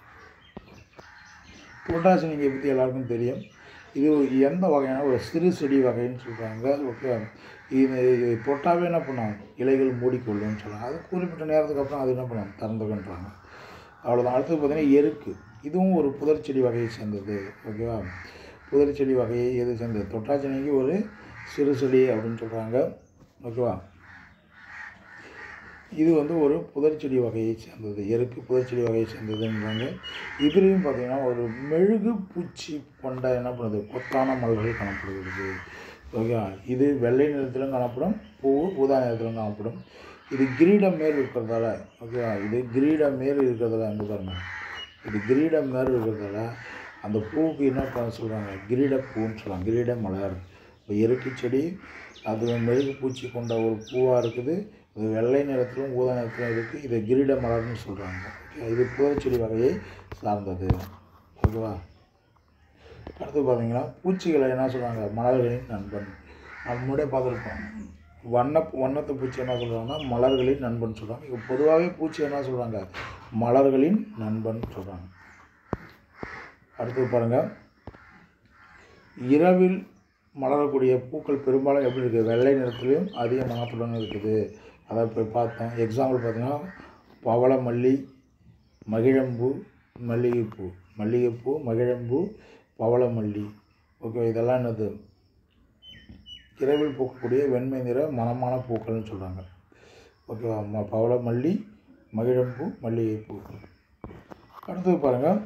புரட்டாசி நீங்கள் பற்றி எல்லாருக்கும் தெரியும் இது எந்த வகையான ஒரு சிறு செடி வகைன்னு சொல்கிறாங்க ஓகே இது இது தொட்டாவே என்ன பண்ணும் இலைகள் மூடிக்கொள்ளும்னு சொல்கிறாங்க அது குறிப்பிட்ட நேரத்துக்கு அப்புறம் அது என்ன பண்ணும் திறந்துக்கன்றாங்க அவ்வளோதான் அடுத்து பார்த்தீங்கன்னா எருக்கு இதுவும் ஒரு புதர் செடி வகையை சேர்ந்தது ஓகேவா புதர் செடி வகையை எது சேர்ந்தது தொட்டாச்சினிக்கு ஒரு சிறு செடி அப்படின்னு சொல்கிறாங்க ஓகேவா இது வந்து ஒரு புதர்ச்செடி வகையை சேர்ந்தது எருக்கு புதர்ச்செடி வகையை சேர்ந்ததுன்றாங்க இதுலேயும் பார்த்தீங்கன்னா ஒரு மெழுகு பூச்சி கொண்ட என்ன பண்ணுது கொத்தான மலர்கள் காணப்படுகிறது ஓகே இது வெள்ளை நிறத்திலும் காணப்படும் பூ ஊதா நிறத்திலும் காணப்படும் இது கிரீடம் மேல் இருக்கிறதால ஓகேவா இது கிரீடம் மேல் இருக்கிறதால அங்கே பாருங்க இது கிரீடம் மேல் இருக்கிறதால அந்த பூவுக்கு என்ன பண்ண சொல்கிறாங்க கிரீட பூன்னு சொல்கிறாங்க கிரீட மலர் இப்போ எருக்கு செடி அது மெழுகு பூச்சி கொண்ட ஒரு பூவாக இருக்குது இது வெள்ளை நிறத்திலும் ஊதா நிறத்திலும் இருக்குது இது கிரீட மலர்னு சொல்கிறாங்க ஓகே இது புதர்ச்செடி வகையை சார்ந்தது ஓகேவா அடுத்து பார்த்தீங்கன்னா பூச்சிகளை என்ன சொல்கிறாங்க மலர்களின் நண்பன் நம்ம முன்னாடியே பார்த்துருப்போம் வண்ண வண்ணத்து பூச்சி என்ன சொல்கிறாங்கன்னா மலர்களின் நண்பன் சொல்கிறாங்க இப்போ பொதுவாகவே பூச்சி என்ன சொல்கிறாங்க மலர்களின் நண்பன் சொல்கிறாங்க அடுத்து பாருங்கள் இரவில் மலரக்கூடிய பூக்கள் பெரும்பாலும் எப்படி இருக்குது வெள்ளை நிறத்துலையும் அதிக மனத்துடன் இருக்குது அதை போய் பார்த்தோம் எக்ஸாம்பிள் பார்த்தீங்கன்னா பவளமல்லி மகிழம்பூ மல்லிகைப்பூ மல்லிகைப்பூ மகிழம்பூ பவளமல்லி ஓகே இதெல்லாம் என்னது இரவில் பூக்கக்கூடிய வெண்மை நிற மணமான பூக்கள்னு சொல்கிறாங்க ஓகேவா ம பவளமல்லி மகிழம்பூ மல்லிகைப்பூ அடுத்தது பாருங்கள்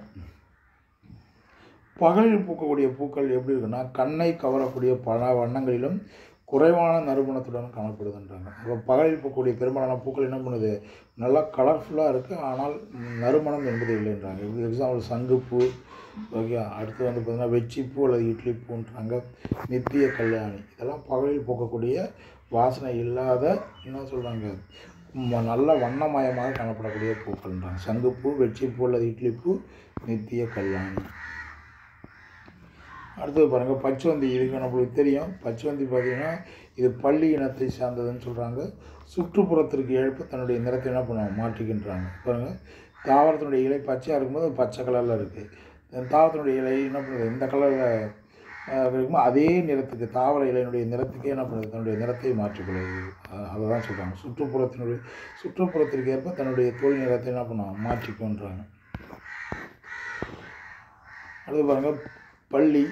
பகலில் பூக்கக்கூடிய பூக்கள் எப்படி இருக்குன்னா கண்ணை கவரக்கூடிய பல வண்ணங்களிலும் குறைவான நறுமணத்துடன் காணப்படுதுன்றாங்க இப்போ பகலில் பூக்கக்கூடிய பெரும்பாலான பூக்கள் என்ன பண்ணுது நல்லா கலர்ஃபுல்லாக இருக்குது ஆனால் நறுமணம் என்பது இல்லைன்றாங்க இது எக்ஸாம்பிள் சங்குப்பூ ஓகே அடுத்து வந்து பார்த்திங்கன்னா வெச்சிப்பூ அல்லது இட்லி பூன்றாங்க நித்திய கல்யாணி இதெல்லாம் பகலில் பூக்கக்கூடிய வாசனை இல்லாத என்ன சொல்கிறாங்க ம- நல்ல வண்ணமயமாக காணப்படக்கூடிய பூக்கள்ன்றாங்க சங்குப்பூ வெச்சிப்பூ அல்லது இட்லி பூ நித்திய கல்யாணி அடுத்தது பாருங்கள் பச்சவந்தி இதுக்கு நம்மளுக்கு தெரியும் பச்சவந்தி பார்த்தீங்கன்னா இது பள்ளி இனத்தை சார்ந்ததுன்னு சொல்கிறாங்க சுற்றுப்புறத்திற்கு எழுப்ப தன்னுடைய நிறத்தை என்ன பண்ணுவாங்க மாற்றிக்கின்றாங்க பாருங்கள் தாவரத்தினுடைய இலை பச்சையாக இருக்கும்போது அது பச்சை கலரில் இருக்குது தாவரத்தினுடைய இலை என்ன பண்ணுது இந்த கலரில் இருக்கும்போது அதே நிறத்துக்கு தாவர இலையினுடைய நிறத்துக்கே என்ன பண்ணுது தன்னுடைய நிறத்தை மாற்றிக்கொள்ளுது அ- அதை தான் சொல்கிறாங்க சுற்றுப்புறத்தினுடைய சுற்றுப்புறத்திற்கு ஏற்ப தன்னுடைய தோல் நிறத்தை என்ன பண்ணுவாங்க மாற்றிக்கொன்றாங்க அடுத்து பாருங்கள் பள்ளி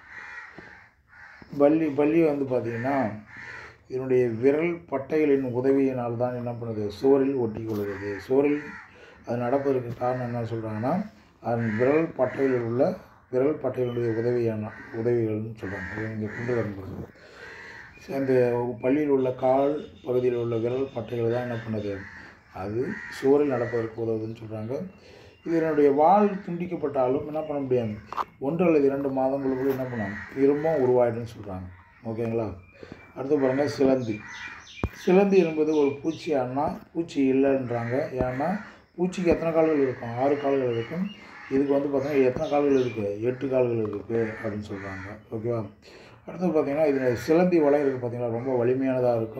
பள்ளி பள்ளி வந்து பார்த்திங்கன்னா இதனுடைய விரல் பட்டைகளின் உதவியினால் தான் என்ன பண்ணுது சுவரில் ஒட்டி கொள்கிறது சுவரில் அது நடப்பதற்கு காரணம் என்ன சொல்கிறாங்கன்னா அதன் விரல் பட்டைகளில் உள்ள விரல் பட்டைகளுடைய உதவியான உதவிகள்னு சொல்கிறாங்க இங்கே கொண்டு வரும்போது இந்த பள்ளியில் உள்ள கால் பகுதியில் உள்ள விரல் பட்டைகள் தான் என்ன பண்ணுது அது சுவரில் நடப்பதற்கு உதவுதுன்னு சொல்கிறாங்க இதனுடைய வால் துண்டிக்கப்பட்டாலும் என்ன பண்ண முடியாது ஒன்று அல்லது இரண்டு மாதங்களுக்குள்ள என்ன பண்ணலாம் திரும்பவும் உருவாயிடும்னு சொல்கிறாங்க ஓகேங்களா அடுத்து பாருங்கள் சிலந்தி சிலந்தி என்பது ஒரு பூச்சி ஆனா பூச்சி இல்லைன்றாங்க ஏன்னா பூச்சிக்கு எத்தனை கால்கள் இருக்கும் ஆறு கால்கள் இருக்கும் இதுக்கு வந்து பார்த்தீங்கன்னா எத்தனை கால்கள் இருக்குது எட்டு கால்கள் இருக்குது அப்படின்னு சொல்கிறாங்க ஓகேவா அடுத்து பார்த்தீங்கன்னா இதில் சிலந்தி வலை இருக்குது பார்த்தீங்கன்னா ரொம்ப வலிமையானதாக இருக்கும்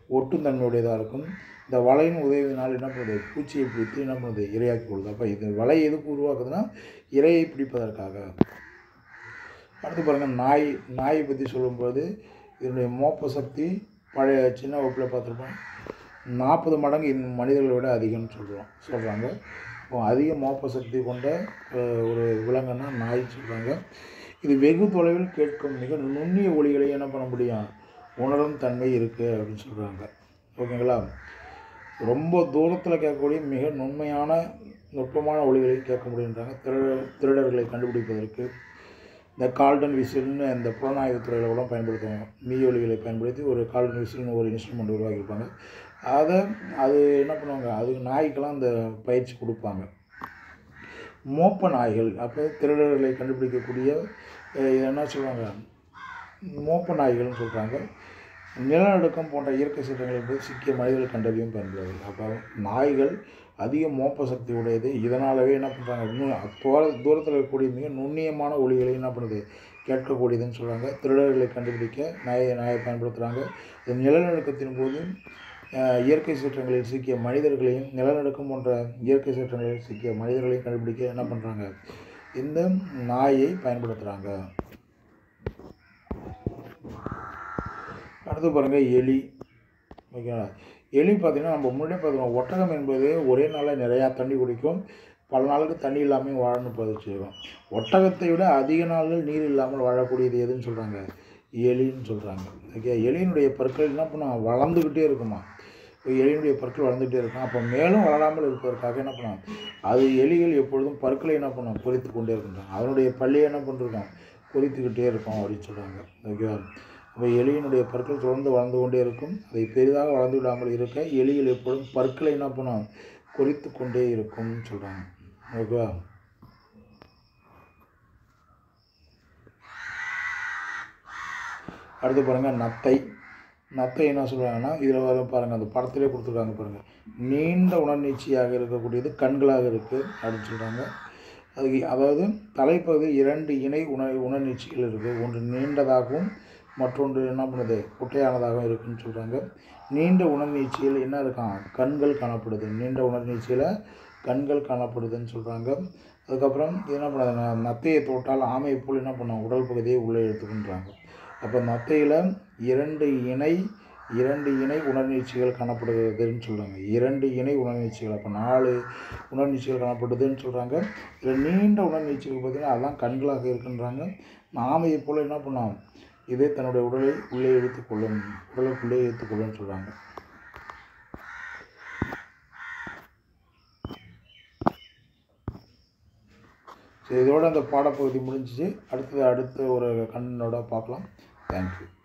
ஒட்டும் தன்மையுடையதாக இருக்கும் இந்த வலையின் உதவியினால் என்ன பண்ணுது பூச்சியை பிடித்து என்ன பண்ணுது இரையாக்கி கொள்ளுது அப்போ இது வலை எதுக்கு உருவாக்குதுன்னா இரையை பிடிப்பதற்காக அடுத்து பாருங்கள் நாய் நாயை பற்றி சொல்லும்போது இதனுடைய மோப்ப சக்தி பழைய சின்ன வகுப்பில் பார்த்துருப்போம் நாற்பது மடங்கு இந்த மனிதர்களை விட அதிகம்னு சொல்கிறோம் சொல்கிறாங்க இப்போ அதிக மோப்ப சக்தி கொண்ட அஹ், ஒரு விலங்குன்னா நாய் சொல்கிறாங்க இது வெகு தொலைவில் கேட்கும் மிக நுண்ணிய ஒலிகளை என்ன பண்ண முடியும் உணரும் தன்மை இருக்குது அப்படின்னு சொல்கிறாங்க ஓகேங்களா ரொம்ப தூரத்தில் கேட்கக்கூடிய மிக நுண்மையான நுட்பமான ஒலிகளை கேட்க முடியுன்றாங்க திருட திருடர்களை கண்டுபிடிப்பதற்கு இந்த கால்டன் விசில்னு இந்த புலனாய்வுத் துறையில் கூட பயன்படுத்துவாங்க மீ ஒலிகளை பயன்படுத்தி ஒரு கால்டன் விசில்னு ஒரு இன்ஸ்ட்ருமெண்ட் உருவாக்கியிருப்பாங்க அதை அது என்ன பண்ணுவாங்க அது நாய்க்கெல்லாம் அந்த பயிற்சி கொடுப்பாங்க மோப்ப நாய்கள் அப்போ திருடர்களை கண்டுபிடிக்கக்கூடிய அஹ், இது என்ன சொல்லுவாங்க மோப்ப நாய்கள்னு சொல்கிறாங்க நிலநடுக்கம் போன்ற இயற்கை சீற்றங்களின் போது சிக்கிய மனிதர்கள் கண்டறியும் பயன்படுது அப்போ நாய்கள் அதிக மோப்ப சக்தி உடையது இதனாலவே என்ன பண்ணுறாங்க இன்னும் தூர தூரத்தில் இருக்கக்கூடிய மிக நுண்ணியமான ஒலிகளை என்ன பண்ணுது கேட்கக்கூடியதுன்னு சொல்கிறாங்க திருடர்களை கண்டுபிடிக்க நாயை நாயை பயன்படுத்துகிறாங்க இந்த நிலநடுக்கத்தின் போது அஹ், இயற்கை சீற்றங்களில் சிக்கிய மனிதர்களையும் நிலநடுக்கம் போன்ற இயற்கை சீற்றங்களில் சிக்கிய மனிதர்களையும் கண்டுபிடிக்க என்ன பண்ணுறாங்க இந்த நாயை பயன்படுத்துகிறாங்க அடுத்து பாருங்கள் எலி ஓகேங்களா எலி பார்த்திங்கன்னா நம்ம முன்னாடியே பார்த்துக்கோம் ஒட்டகம் என்பது ஒரே நாளில் நிறையா தண்ணி குடிக்கும் பல நாளுக்கு தண்ணி இல்லாமல் வாழன்னு பதிச்சிருக்கும் ஒட்டகத்தை விட அதிக நாள்கள் நீர் இல்லாமல் வாழக்கூடியது எதுன்னு சொல்கிறாங்க எலின்னு சொல்கிறாங்க ஓகே எலியினுடைய பற்கள் என்ன பண்ணும் வளர்ந்துக்கிட்டே இருக்குமா இப்போ எலியினுடைய பற்கள் வளர்ந்துக்கிட்டே இருக்கும் அப்போ மேலும் வளராமல் இருப்பதற்காக என்ன பண்ணும் அது எலிகள் எப்பொழுதும் பற்களை என்ன பண்ணும் பொறித்து கொண்டே இருக்கின்றாங்க அதனுடைய பள்ளியை என்ன பண்ணிருக்கோம் பொறித்துக்கிட்டே இருக்கும் அப்படின்னு சொல்கிறாங்க ஓகேவா அப்போ எலியினுடைய பற்கள் தொடர்ந்து வளர்ந்து கொண்டே இருக்கும் அதை பெரிதாக வளர்ந்து விடாமல் இருக்க எலிகள் எப்பொழுதும் பற்களை என்ன பண்ணும் கொறித்து கொண்டே இருக்கும்னு சொல்கிறாங்க ஓகேவா அடுத்து பாருங்கள் நத்தை நத்தை என்ன சொல்கிறாங்கன்னா இதில் வர பாருங்கள் அந்த படத்திலே கொடுத்துருக்காங்க பாருங்கள் நீண்ட உணர்நீட்சியாக இருக்கக்கூடியது கண்களாக இருக்குது அப்படின்னு சொல்கிறாங்க அதுக்கு அதாவது தலைப்பகுதி இரண்டு இணை உணர் உணர்நீட்சிகள் இருக்குது ஒன்று நீண்டதாகவும் மற்றொன்று என்ன பண்ணுது குட்டையானதாகவும் இருக்குன்னு சொல்கிறாங்க நீண்ட உணர்நீட்சியில் என்ன இருக்கான் கண்கள் காணப்படுது நீண்ட உணர்நீட்சியில் கண்கள் காணப்படுதுன்னு சொல்கிறாங்க அதுக்கப்புறம் இது என்ன பண்ணுறாங்க நத்தையை தொட்டால் ஆமையை போல் என்ன பண்ணும் உடல் பகுதியை உள்ளே எடுத்துக்கின்றாங்க அப்போ நத்தையில் இரண்டு இணை இரண்டு இணை உணர்நீட்சிகள் காணப்படுகிறதுன்னு சொல்கிறாங்க இரண்டு இணை உணர்நீட்சிகள் அப்போ நாலு உணர்நீட்சிகள் காணப்படுதுன்னு சொல்கிறாங்க இதில் நீண்ட உணர்நீட்சிகள் பார்த்திங்கன்னா அதெல்லாம் கண்களாக இருக்குன்றாங்க ஆமையை போல் என்ன பண்ணோம் இது தன்னுடைய உடலை உள்ளே இழுத்துக்கொள்ளும் உடலுக்குள்ளே இழுத்துக்கொள்ளும்னு சொல்கிறாங்க ஸோ இதோட அந்த பாடப்பகுதி முடிஞ்சிச்சு அடுத்தது அடுத்த ஒரு கண்ணோட பார்க்கலாம் தேங்க்யூ